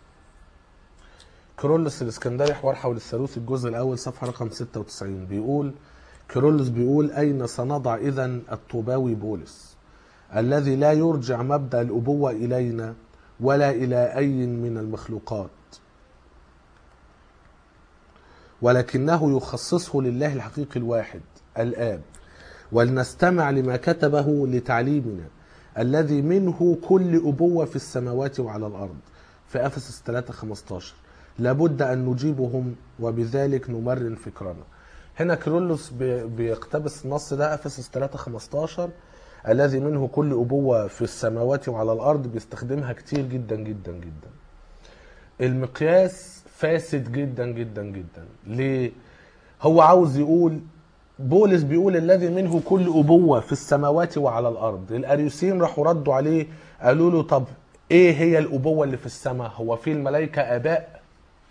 كيرلس الاسكندري حوار حول الثالوث الجزء الأول صفحة رقم 96 بيقول كيرلس بيقول أين سنضع إذا الطوباوي بولس الذي لا يرجع مبدأ الأبوة إلينا ولا إلى أي من المخلوقات ولكنه يخصصه لله الحقيقي الواحد الآب ولنستمع لما كتبه لتعليمنا الذي منه كل أبوة في السماوات وعلى الأرض في أفسس 3 15 لابد أن نجيبهم وبذلك نمرن فكرنا هنا كيرلس بي- بيقتبس النص ده أفسس 3 15 الذي منه كل أبوة في السماوات وعلى الأرض بيستخدمها كتير جدا جدا جدا المقياس فاسد جدا جدا جدا ليه هو عاوز يقول بولس بيقول الذي منه كل أبوة في السماوات وعلى الأرض الأريوسين راحوا ردوا عليه قالوا له طب إيه هي الأبوة اللي في السماء هو في الملائكة آباء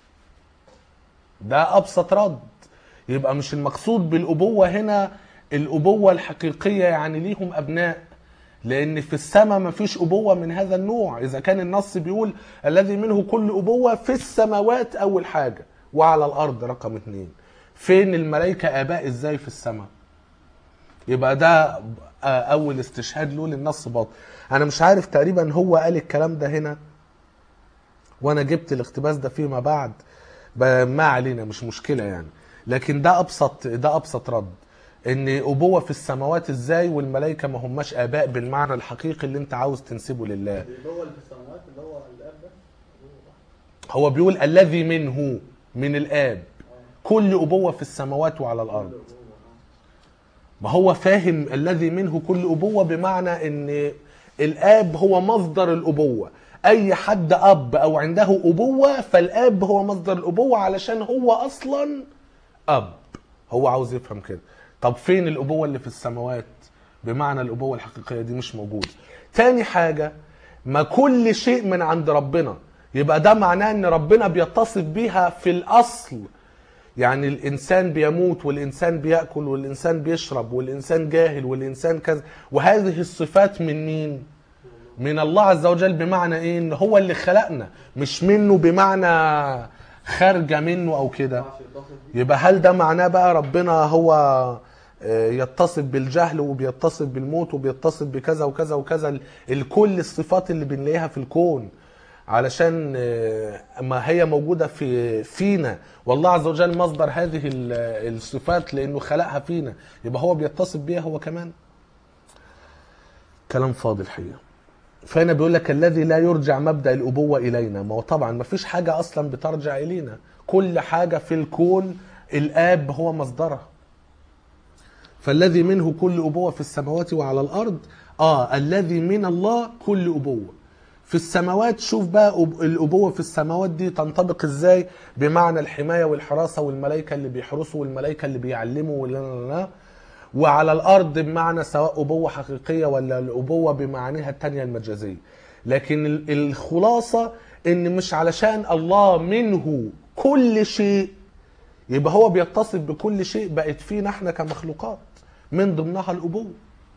ده أبسط رد يبقى مش المقصود بالأبوة هنا الأبوة الحقيقية يعني ليهم أبناء لأن في السماء مفيش أبوة من هذا النوع إذا كان النص بيقول الذي منه كل أبوة في السماوات أول حاجة وعلى الأرض رقم اتنين فين الملائكة آباء إزاي في السماء يبقى ده آه، أول استشهاد له للنص باطل أنا مش عارف تقريبا هو قال الكلام ده هنا وانا جبت الاقتباس ده فيما بعد ب- ما علينا مش مشكله يعني لكن ده ابسط ده ابسط رد ان ابوه في السماوات ازاي والملائكه ما هماش اباء بالمعنى الحقيقي اللي انت عاوز تنسبه لله اللي هو اللي في السماوات اللي هو الاب ده هو بيقول الذي منه من الاب كل ابوه في السماوات وعلى الارض ما هو فاهم الذي منه كل ابوه بمعنى ان الاب هو مصدر الابوه اي حد اب او عنده ابوه فالاب هو مصدر الابوه علشان هو اصلا اب هو عاوز يفهم كده طب فين الابوه اللي في السماوات بمعنى الابوه الحقيقيه دي مش موجوده تاني حاجه ما كل شيء من عند ربنا يبقى ده معناه ان ربنا بيتصف بيها في الاصل يعني الانسان بيموت والانسان بياكل والانسان بيشرب والانسان جاهل والانسان كذا وهذه الصفات من مين من الله عز وجل بمعنى ايه ان هو اللي خلقنا مش منه بمعنى خارجه منه او كده ينفعش يتصف بيه يبقى هل ده معناه بقى ربنا هو آه، يتصف بالجهل وبيتصف بالموت وبيتصف بكذا وكذا وكذا ال- الكل الصفات اللي بنلاقيها في الكون علشان آه، ما هي موجودة في فينا والله عز وجل مصدر هذه ال- الصفات لأنه خلقها فينا يبقى هو بيتصف بيها هو كمان كلام فاضي الحقيقة فهنا بيقول لك الذي لا يرجع مبدأ الأبوة إلينا ما هو طبعا ما فيش حاجة أصلا بترجع إلينا كل حاجة في الكون الآب هو مصدرها فالذي منه كل أبوة في السماوات وعلى الأرض آه الذي من الله كل أبوة في السماوات شوف بقى أب- الأبوة في السماوات دي تنطبق إزاي بمعنى الحماية والحراسة والملائكة اللي بيحرسوا والملائكة اللي بيعلموا ولا لا لا لا. وعلى الارض بمعنى سواء ابوه حقيقيه ولا الابوه بمعانيها التانية المجازيه لكن ال- الخلاصه ان مش علشان الله منه كل شيء يبقى هو بيتصف بكل شيء بقت فينا احنا كمخلوقات من ضمنها الابوه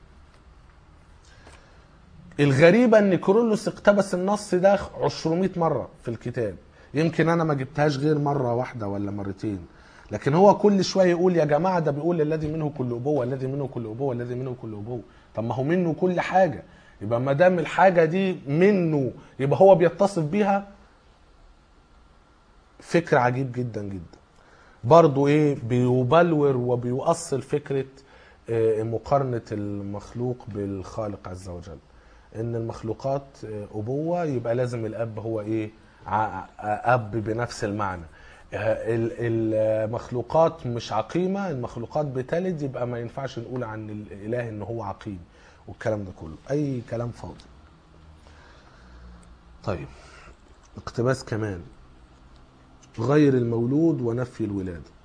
الغريبة ان كورولوس اقتبس النص ده 200 مرة في الكتاب يمكن انا ما جبتهاش غير مرة واحدة ولا مرتين لكن هو كل شوية يقول يا جماعة ده بيقول الذي منه كل أبوة الذي منه كل أبوة الذي منه كل أبوة طب ما هو منه كل حاجة يبقى ما دام الحاجة دي منه يبقى هو بيتصف بيها فكر عجيب جدا جدا برضو ايه بيبلور وبيؤصل فكرة آه، مقارنة المخلوق بالخالق عز وجل ان المخلوقات آه، ابوة يبقى لازم الاب هو ايه ع- اب بنفس المعنى آه، ال- المخلوقات مش عقيمة المخلوقات بتلد يبقى ما ينفعش نقول عن الاله ان هو عقيم والكلام ده كله اي كلام فاضي طيب اقتباس كمان غير المولود ونفي الولاده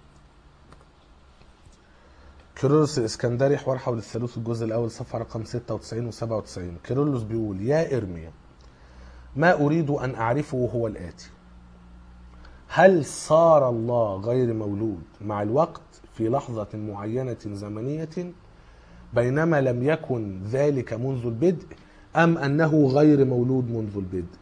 كيرلس الاسكندري حوار حول الثالوث الجزء الاول صفحه رقم 96 و 97 كيرلس بيقول يا ارميا ما اريد ان اعرفه هو الاتي هل صار الله غير مولود مع الوقت في لحظه معينه زمنيه بينما لم يكن ذلك منذ البدء ام انه غير مولود منذ البدء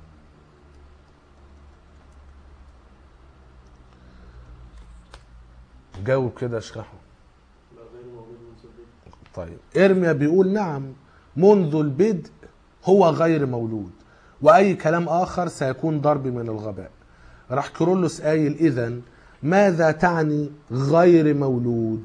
جاوب كده اشرحه لا غير موجود من سلبي طيب ارميا بيقول نعم منذ البدء هو غير مولود واي كلام اخر سيكون ضرب من الغباء راح كيرلس قايل اذا ماذا تعني غير مولود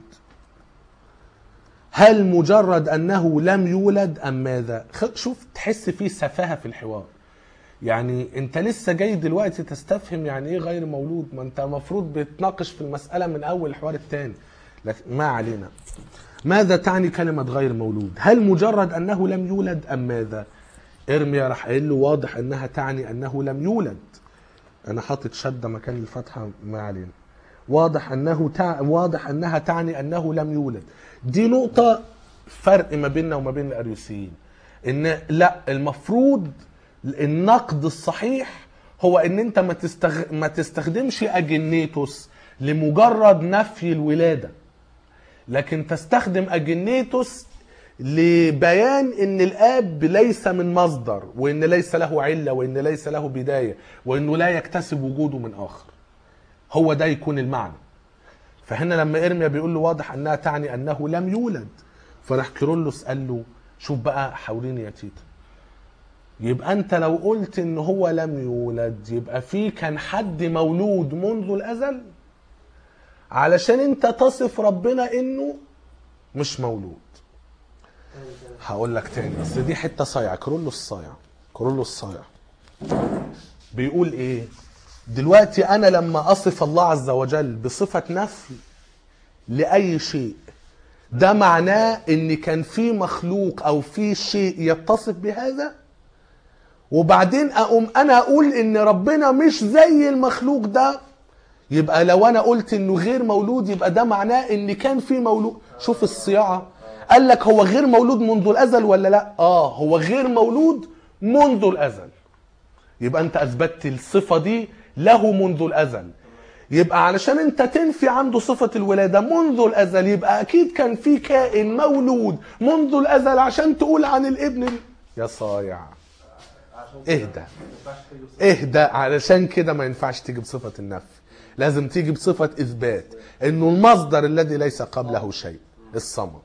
هل مجرد انه لم يولد ام ماذا خ- شوف تحس فيه سفاهه في الحوار يعني انت لسه جاي دلوقتي تستفهم يعني ايه غير مولود ما انت المفروض بتناقش في المساله من اول الحوار الثاني لكن ما علينا ماذا تعني كلمة غير مولود؟ هل مجرد أنه لم يولد أم ماذا؟ إرميا راح قايل له واضح أنها تعني أنه لم يولد. أنا حاطط شدة مكان الفتحة ما علينا. واضح أنه تع... واضح أنها تعني أنه لم يولد. دي نقطة فرق ما بيننا وما بين الأريوسيين. إن لا المفروض النقد الصحيح هو إن أنت ما تستغ... ما تستخدمش أجنيتوس لمجرد نفي الولادة. لكن تستخدم اجنيتوس لبيان ان الاب ليس من مصدر وان ليس له عله وان ليس له بدايه وانه لا يكتسب وجوده من اخر هو ده يكون المعنى فهنا لما ارميا بيقول له واضح انها تعني انه لم يولد فراح كيرلس قال له شوف بقى حاوريني يا تيتا يبقى انت لو قلت ان هو لم يولد يبقى في كان حد مولود منذ الازل علشان انت تصف ربنا انه مش مولود هقول لك تاني بس دي حته صايعه كرولوس صايع كرولوس صايع بيقول ايه دلوقتي انا لما اصف الله عز وجل بصفه نفي لاي شيء ده معناه ان كان في مخلوق او في شيء يتصف بهذا وبعدين اقوم انا اقول ان ربنا مش زي المخلوق ده يبقى لو انا قلت انه غير مولود يبقى ده معناه ان كان في مولود شوف الصياعه قال لك هو غير مولود منذ الازل ولا لا اه هو غير مولود منذ الازل يبقى انت اثبتت الصفه دي له منذ الازل يبقى علشان انت تنفي عنده صفه الولاده منذ الازل يبقى اكيد كان في كائن مولود منذ الازل عشان تقول عن الابن ال- يا صايع اهدى اهدى علشان كده ما ينفعش تيجي بصفة النفي لازم تيجي بصفة إثبات إنه المصدر الذي ليس قبله شيء الصمد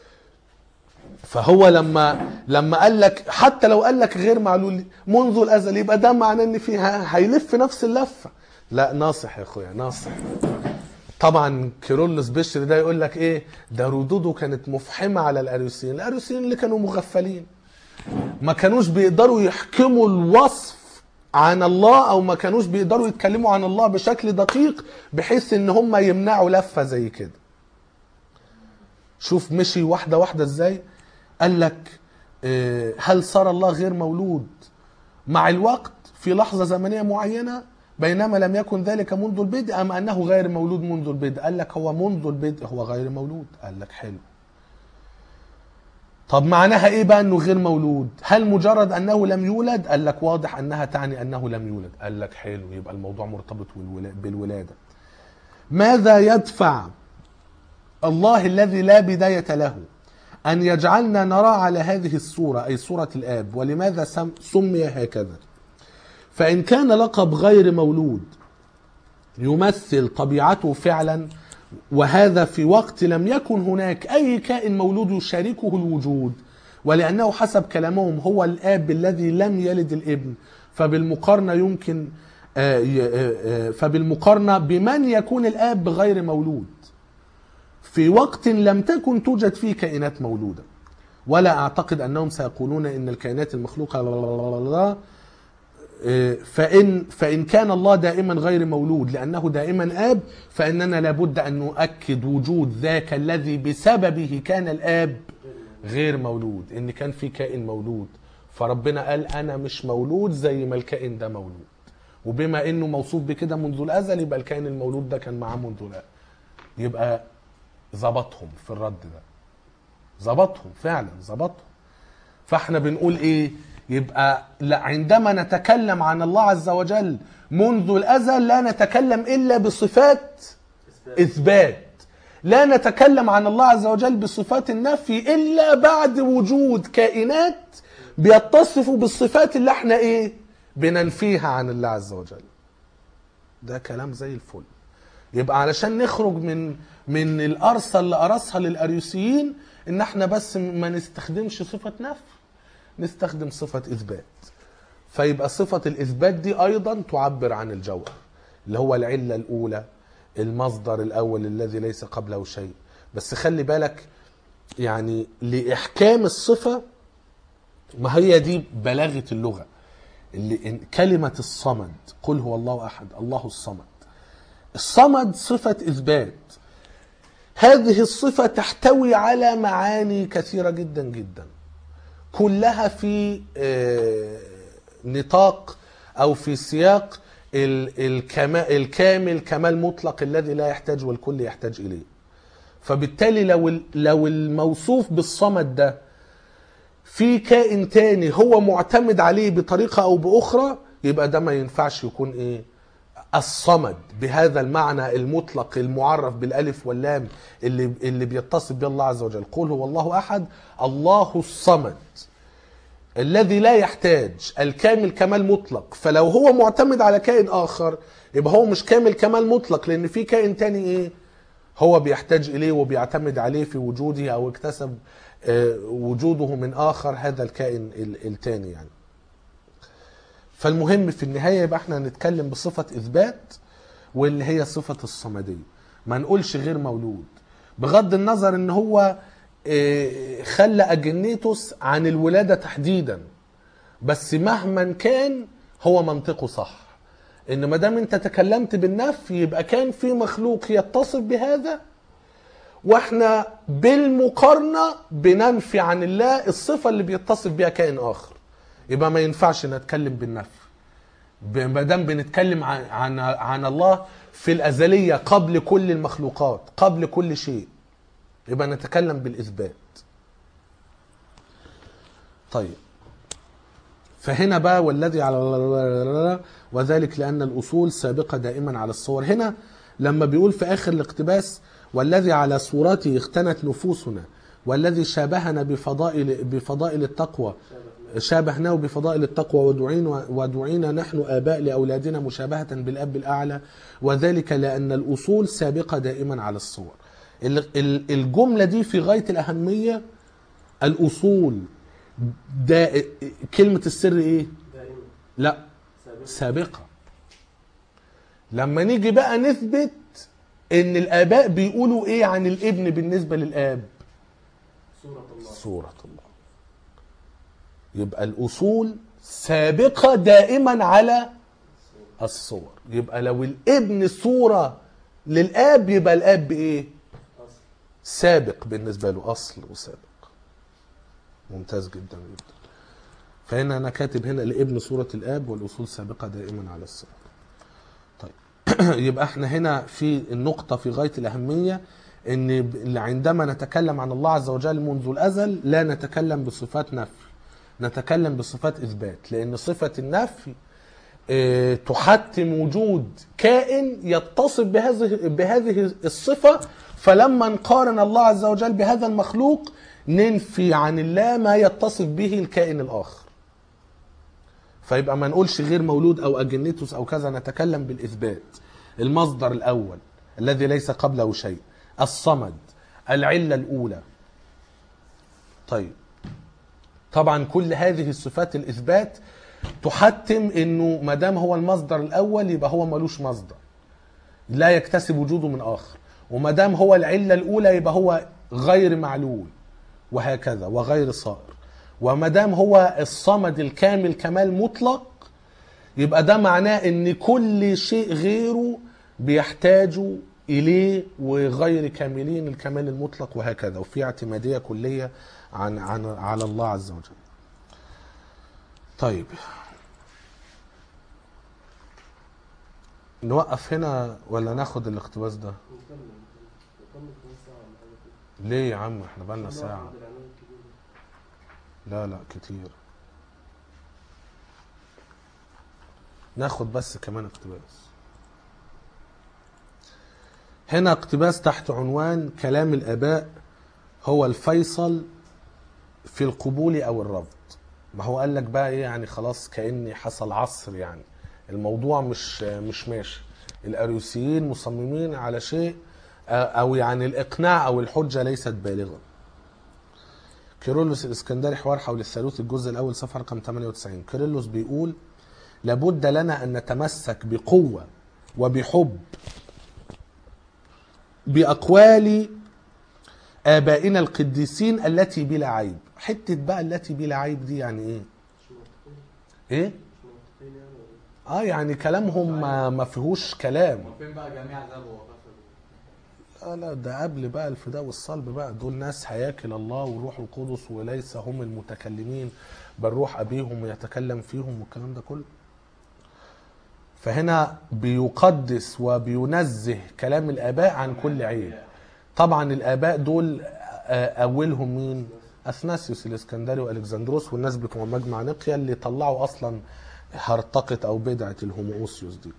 فهو لما لما قال لك حتى لو قال لك غير معلول منذ الازل يبقى ده معناه ان فيها هيلف نفس اللفه لا ناصح يا اخويا ناصح طبعا كيرلس بشر ده يقول لك ايه ده ردوده كانت مفحمه على الاريوسيين الاريوسيين اللي كانوا مغفلين ما كانوش بيقدروا يحكموا الوصف عن الله او ما كانوش بيقدروا يتكلموا عن الله بشكل دقيق بحيث ان هم يمنعوا لفه زي كده شوف مشي واحده واحده ازاي قال لك آه، هل صار الله غير مولود مع الوقت في لحظه زمنيه معينه بينما لم يكن ذلك منذ البدء ام انه غير مولود منذ البدء قال لك هو منذ البدء هو غير مولود قال لك حلو طب معناها ايه بقى انه غير مولود هل مجرد انه لم يولد قال لك واضح انها تعني انه لم يولد قال لك حلو يبقى الموضوع مرتبط بالولا- بالولاده ماذا يدفع الله الذي لا بدايه له ان يجعلنا نرى على هذه الصوره اي صوره الاب ولماذا سم- سمي هكذا فان كان لقب غير مولود يمثل طبيعته فعلا وهذا في وقت لم يكن هناك اي كائن مولود يشاركه الوجود ولانه حسب كلامهم هو الاب الذي لم يلد الابن فبالمقارنه يمكن آه، ي- آه، آه، فبالمقارنه بمن يكون الاب غير مولود في وقت لم تكن توجد فيه كائنات مولودة ولا أعتقد أنهم سيقولون إن الكائنات المخلوقة لا لا لا لا إيه، فإن فإن كان الله دائما غير مولود لأنه دائما آب فإننا لابد أن نؤكد وجود ذاك الذي بسببه كان الآب غير مولود إن كان في كائن مولود فربنا قال أنا مش مولود زي ما الكائن ده مولود وبما إنه موصوف بكده منذ الأزل يبقى الكائن المولود ده كان معاه منذ الأزل يبقى ظبطهم في الرد ده ظبطهم فعلا ظبطهم فاحنا بنقول ايه يبقى لا عندما نتكلم عن الله عز وجل منذ الازل لا نتكلم الا بصفات اثبات لا نتكلم عن الله عز وجل بصفات النفي الا بعد وجود كائنات بيتصفوا بالصفات اللي احنا ايه بننفيها عن الله عز وجل ده كلام زي الفل يبقى علشان نخرج من من الارصه اللي ارسها للاريوسيين ان احنا بس ما نستخدمش صفه نفي نستخدم صفه اثبات فيبقى صفه الاثبات دي ايضا تعبر عن الجوهر اللي هو العله الاولى المصدر الاول الذي ليس قبله شيء بس خلي بالك يعني لاحكام الصفه ما هي دي بلاغه اللغه اللي إن- كلمه الصمد قل هو الله احد الله الصمد الصمد صفة إثبات هذه الصفة تحتوي على معاني كثيرة جدا جدا كلها في آه، نطاق أو في سياق ال- الكما- الكامل كمال مطلق الذي لا يحتاج والكل يحتاج إليه فبالتالي لو ال- لو الموصوف بالصمد ده في كائن تاني هو معتمد عليه بطريقة أو بأخرى يبقى ده ما ينفعش يكون إيه الصمد بهذا المعنى المطلق المعرف بالالف واللام اللي اللي بيتصف به الله عز وجل قل هو الله احد الله الصمد الذي لا يحتاج الكامل كمال مطلق فلو هو معتمد على كائن اخر يبقى هو مش كامل كمال مطلق لان في كائن تاني ايه هو بيحتاج اليه وبيعتمد عليه في وجوده او اكتسب آه، وجوده من اخر هذا الكائن ال- التاني يعني فالمهم في النهايه يبقى احنا هنتكلم بصفه اثبات واللي هي صفه الصمديه ما نقولش غير مولود بغض النظر ان هو آه، خلى اجنيتوس عن الولاده تحديدا بس مهما كان هو منطقه صح ان ما دام انت تكلمت بالنفي يبقى كان في مخلوق يتصف بهذا واحنا بالمقارنه بننفي عن الله الصفه اللي بيتصف بها كائن اخر يبقى ما ينفعش نتكلم بالنفي ب- ما دام بنتكلم عن عن عن الله في الازليه قبل كل المخلوقات قبل كل شيء يبقى نتكلم بالاثبات طيب فهنا بقى والذي على وذلك لان الاصول سابقه دائما على الصور هنا لما بيقول في اخر الاقتباس والذي على صورته اختنت نفوسنا والذي شابهنا بفضائل بفضائل التقوى شابهناه بفضائل التقوى ودعينا ودعينا نحن اباء لاولادنا مشابهه بالاب الاعلى وذلك لان الاصول سابقه دائما على الصور ال- ال- الجمله دي في غايه الاهميه الاصول ده كلمه السر ايه دائما لا سابقا سابقه لما نيجي بقى نثبت ان الاباء بيقولوا ايه عن الابن بالنسبه للاب سورة الله صورة الله يبقى الأصول سابقة دائما على الصور يبقى لو الابن صورة للآب يبقى الآب إيه أصل سابق بالنسبة له أصل وسابق ممتاز جدا جدا فهنا أنا كاتب هنا الابن صورة الآب والأصول سابقة دائما على الصور طيب يبقى احنا هنا في النقطة في غاية الأهمية ان ب- عندما نتكلم عن الله عز وجل منذ الأزل لا نتكلم بصفات نفي نتكلم بصفات إثبات لأن صفة النفي آه، تحتم وجود كائن يتصف بهذه بهذه الصفة فلما نقارن الله عز وجل بهذا المخلوق ننفي عن الله ما يتصف به الكائن الآخر فيبقى ما نقولش غير مولود او اجنيتوس او كذا نتكلم بالاثبات المصدر الاول الذي ليس قبله شيء الصمد العله الاولى طيب طبعا كل هذه الصفات الاثبات تحتم انه ما دام هو المصدر الاول يبقى هو ملوش مصدر لا يكتسب وجوده من اخر وما دام هو العله الاولى يبقى هو غير معلول وهكذا وغير صائر وما دام هو الصمد الكامل كمال مطلق يبقى ده معناه ان كل شيء غيره بيحتاجوا اليه وغير كاملين الكمال المطلق وهكذا وفي اعتماديه كليه عن عن على الله عز وجل. طيب نوقف هنا ولا ناخد الاقتباس ده؟ نكمل نكمل كمان ساعة ولا حاجة كده ليه يا عم احنا بقالنا عشان ساعه ناخد العنوان الكبير ده. لا لا كتير ناخد بس كمان اقتباس هنا اقتباس تحت عنوان كلام الآباء هو الفيصل في القبول أو الرفض ما هو قال لك بقى ايه يعني خلاص كأني حصل عصر يعني الموضوع مش مش ماشي الأريوسيين مصممين على شيء أو يعني الإقناع أو الحجة ليست بالغة كيرلس الاسكندري حوار حول الثالوث الجزء الاول صفحه رقم 98 كيرلس بيقول لابد لنا ان نتمسك بقوه وبحب باقوال ابائنا القديسين التي بلا عيب حته بقى التي بلا عيب دي يعني ايه مش موافقين ايه مش موافقين يعني ولا إيه؟ اه يعني كلامهم ما, ما فيهوش كلام وفين بقى جميع ذهبوا وفسدوا لا لا ده قبل بقى الفداء والصلب بقى دول ناس هياكل الله والروح القدس وليس هم المتكلمين بل روح ابيهم يتكلم فيهم والكلام ده كله فهنا بيقدس وبينزه كلام الاباء عن كل عيب طبعا الاباء دول آه، اولهم مين اثناسيوس الاسكندري والكسندروس والناس بتوع مجمع نقيا اللي طلعوا اصلا هرطقه او بدعه الهوموسيوس دي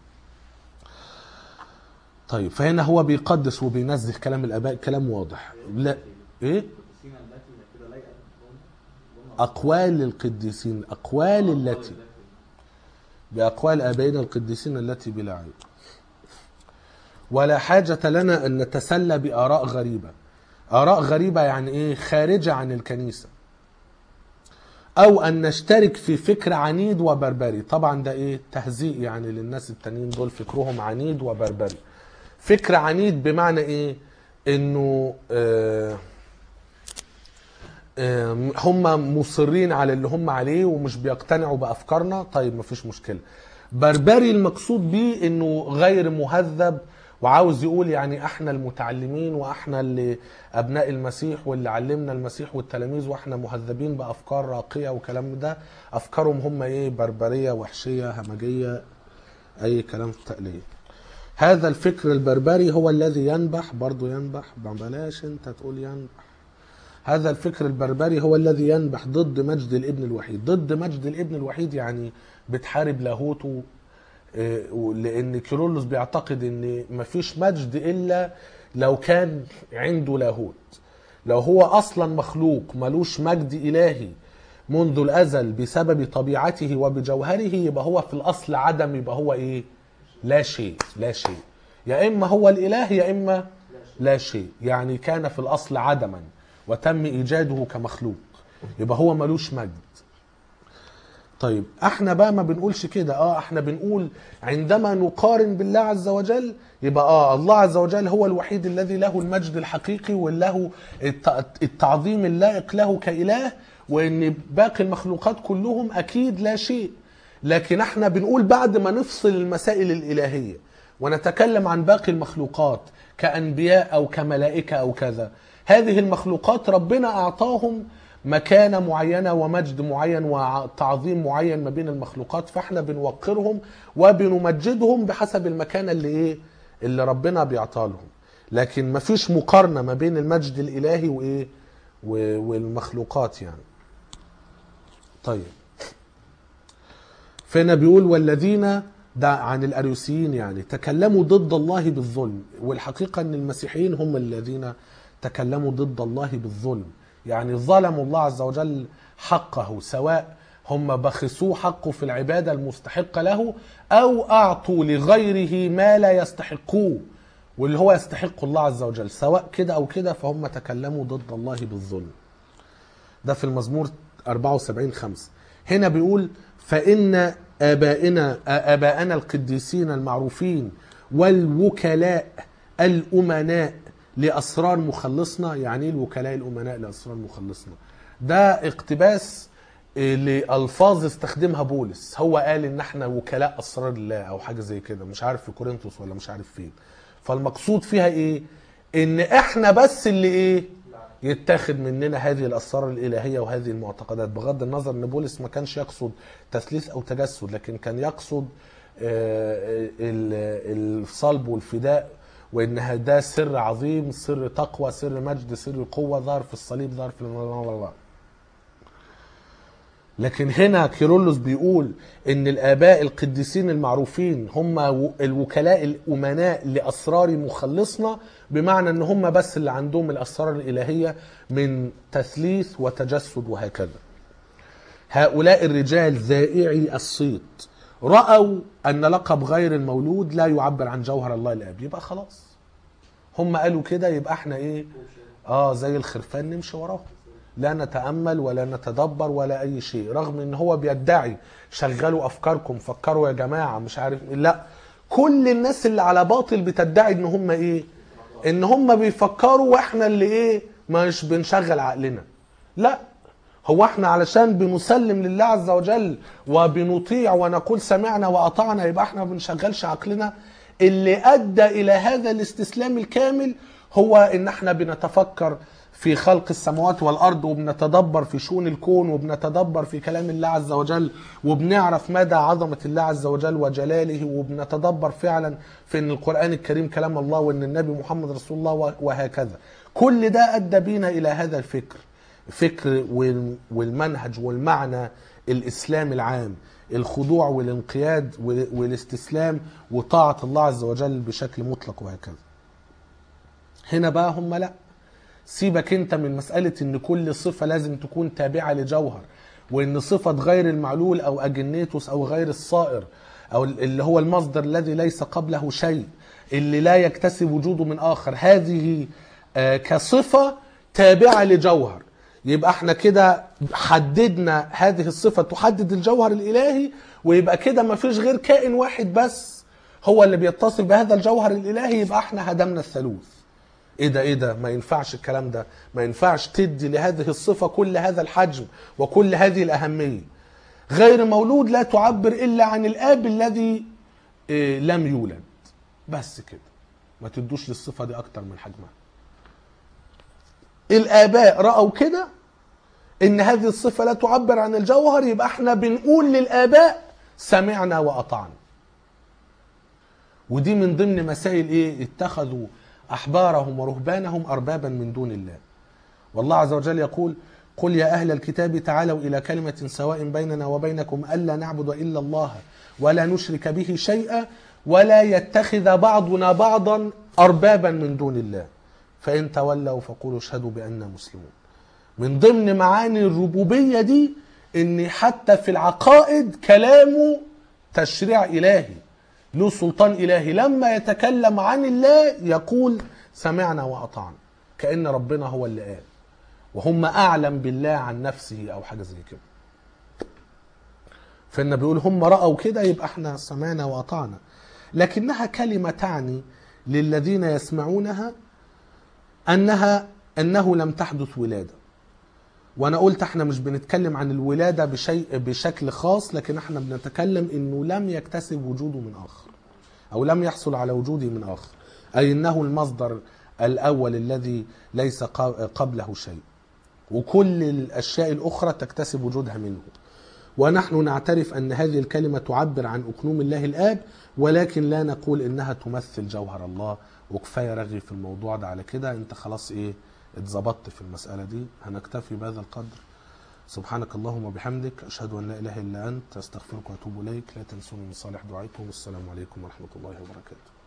طيب فهنا هو بيقدس وبينزه كلام الاباء كلام واضح لا ايه القديسين التي كده لايقه بالظلم. اقوال القديسين اقوال التي باقوال ابائنا القديسين التي بلا عيب ولا حاجة لنا أن نتسلى بآراء غريبة آراء غريبة يعني إيه خارجة عن الكنيسة أو أن نشترك في فكر عنيد وبربري طبعا ده إيه تهزيء يعني للناس التانيين دول فكرهم عنيد وبربري فكر عنيد بمعنى إيه إنه آه آه، هم مصرين على اللي هم عليه ومش بيقتنعوا بافكارنا طيب مفيش مشكله بربري المقصود بيه انه غير مهذب وعاوز يقول يعني احنا المتعلمين واحنا اللي ابناء المسيح واللي علمنا المسيح والتلاميذ واحنا مهذبين بافكار راقيه وكلام ده افكارهم هم ايه بربريه وحشيه همجيه اي كلام في التقليد هذا الفكر البربري هو الذي ينبح برضه ينبح بلاش انت تقول ينبح هذا الفكر البربري هو الذي ينبح ضد مجد الابن الوحيد ضد مجد الابن الوحيد يعني بتحارب لاهوته آه، لان كيرلس بيعتقد ان مفيش مجد الا لو كان عنده لاهوت لو هو اصلا مخلوق ملوش مجد الهي منذ الازل بسبب طبيعته وبجوهره يبقى هو في الاصل عدم يبقى هو ايه لا شيء لا شيء يا اما هو الاله يا اما لا شيء يعني كان في الاصل عدما وتم ايجاده كمخلوق يبقى هو ملوش مجد طيب احنا بقى ما بنقولش كده اه احنا بنقول عندما نقارن بالله عز وجل يبقى اه الله عز وجل هو الوحيد الذي له المجد الحقيقي وله الت- التعظيم اللائق له كإله وان باقي المخلوقات كلهم اكيد لا شيء لكن احنا بنقول بعد ما نفصل المسائل الالهيه ونتكلم عن باقي المخلوقات كانبياء او كملائكه او كذا هذه المخلوقات ربنا اعطاهم مكانه معينه ومجد معين وتعظيم معين ما بين المخلوقات فاحنا بنوقرهم وبنمجدهم بحسب المكانه اللي ايه اللي ربنا بيعطاها لهم لكن ما فيش مقارنه ما بين المجد الالهي وايه و- والمخلوقات يعني طيب فهنا بيقول والذين ده عن الاريوسيين يعني تكلموا ضد الله بالظلم والحقيقه ان المسيحيين هم الذين تكلموا ضد الله بالظلم يعني ظلموا الله عز وجل حقه سواء هم بخسوه حقه في العباده المستحقه له او اعطوا لغيره ما لا يستحقوه واللي هو يستحق الله عز وجل سواء كده او كده فهم تكلموا ضد الله بالظلم ده في المزمور 74 5 هنا بيقول فإن آبائنا آباءنا القديسين المعروفين والوكلاء الامناء لاسرار مخلصنا يعني ايه الوكلاء الامناء لاسرار مخلصنا ده اقتباس إيه، لالفاظ استخدمها بولس هو قال ان احنا وكلاء اسرار الله او حاجه زي كده مش عارف في كورنثوس ولا مش عارف فين فالمقصود فيها ايه ان احنا بس اللي ايه يتاخد مننا هذه الاسرار الالهيه وهذه المعتقدات بغض النظر ان بولس ما كانش يقصد تثليث او تجسد لكن كان يقصد آه، ال- الصلب والفداء وان ده سر عظيم سر تقوى سر مجد سر قوه ظهر في الصليب ظهر في الله لكن هنا كيرلس بيقول ان الاباء القديسين المعروفين هم و- الوكلاء الامناء لاسرار مخلصنا بمعنى ان هم بس اللي عندهم الاسرار الالهيه من تثليث وتجسد وهكذا هؤلاء الرجال ذائعي الصيت راوا ان لقب غير المولود لا يعبر عن جوهر الله الاب يبقى خلاص هم قالوا كده يبقى احنا ايه اه زي الخرفان نمشي وراهم لا نتامل ولا نتدبر ولا اي شيء رغم ان هو بيدعي شغلوا افكاركم فكروا يا جماعه مش عارف إيه. لا كل الناس اللي على باطل بتدعي ان هم ايه ان هم بيفكروا واحنا اللي ايه مش بنشغل عقلنا لا هو احنا علشان بنسلم لله عز وجل وبنطيع ونقول سمعنا واطعنا يبقى احنا ما بنشغلش عقلنا اللي ادى الى هذا الاستسلام الكامل هو ان احنا بنتفكر في خلق السماوات والارض وبنتدبر في شؤون الكون وبنتدبر في كلام الله عز وجل وبنعرف مدى عظمه الله عز وجل وجلاله وبنتدبر فعلا في ان القران الكريم كلام الله وان النبي محمد رسول الله وهكذا كل ده ادى بينا الى هذا الفكر فكر وال- والمنهج والمعنى الاسلام العام الخضوع والانقياد وال- والاستسلام وطاعه الله عز وجل بشكل مطلق وهكذا هنا بقى هم لا سيبك انت من مسألة ان كل صفة لازم تكون تابعة لجوهر وان صفة غير المعلول او اجنيتوس او غير الصائر او اللي هو المصدر الذي ليس قبله شيء اللي لا يكتسب وجوده من اخر هذه آه، كصفة تابعة لجوهر يبقى احنا كده حددنا هذه الصفة تحدد الجوهر الالهي ويبقى كده ما فيش غير كائن واحد بس هو اللي بيتصل بهذا الجوهر الالهي يبقى احنا هدمنا الثالوث ايه ده ايه ده ما ينفعش الكلام ده ما ينفعش تدي لهذه الصفة كل هذا الحجم وكل هذه الأهمية غير مولود لا تعبر إلا عن الآب الذي إيه لم يولد بس كده ما تدوش للصفة دي أكتر من حجمها الآباء رأوا كده إن هذه الصفة لا تعبر عن الجوهر يبقى احنا بنقول للآباء سمعنا وأطعنا ودي من ضمن مسائل ايه اتخذوا احبارهم ورهبانهم اربابا من دون الله والله عز وجل يقول قل يا اهل الكتاب تعالوا الى كلمه سواء بيننا وبينكم الا نعبد الا الله ولا نشرك به شيئا ولا يتخذ بعضنا بعضا اربابا من دون الله فان تولوا فقولوا اشهدوا باننا مسلمون من ضمن معاني الربوبيه دي ان حتى في العقائد كلامه تشريع الهي له سلطان الهي لما يتكلم عن الله يقول سمعنا واطعنا كان ربنا هو اللي قال وهم اعلم بالله عن نفسه او حاجه زي كده فإن بيقول هم رأوا كده يبقى احنا سمعنا وأطعنا لكنها كلمة تعني للذين يسمعونها أنها أنه لم تحدث ولادة وأنا قلت احنا مش بنتكلم عن الولادة بشيء بشكل خاص لكن احنا بنتكلم إنه لم يكتسب وجوده من آخر أو لم يحصل على وجوده من آخر أي أنه المصدر الأول الذي ليس قبله شيء وكل الأشياء الأخرى تكتسب وجودها منه ونحن نعترف أن هذه الكلمة تعبر عن أكنوم الله الآب ولكن لا نقول إنها تمثل جوهر الله وكفاية رغي في الموضوع ده على كده أنت خلاص إيه اتظبطت في المسألة دي هنكتفي بهذا القدر سبحانك اللهم وبحمدك أشهد أن لا إله إلا أنت أستغفرك وأتوب إليك لا تنسوني من صالح دعائكم والسلام عليكم ورحمة الله وبركاته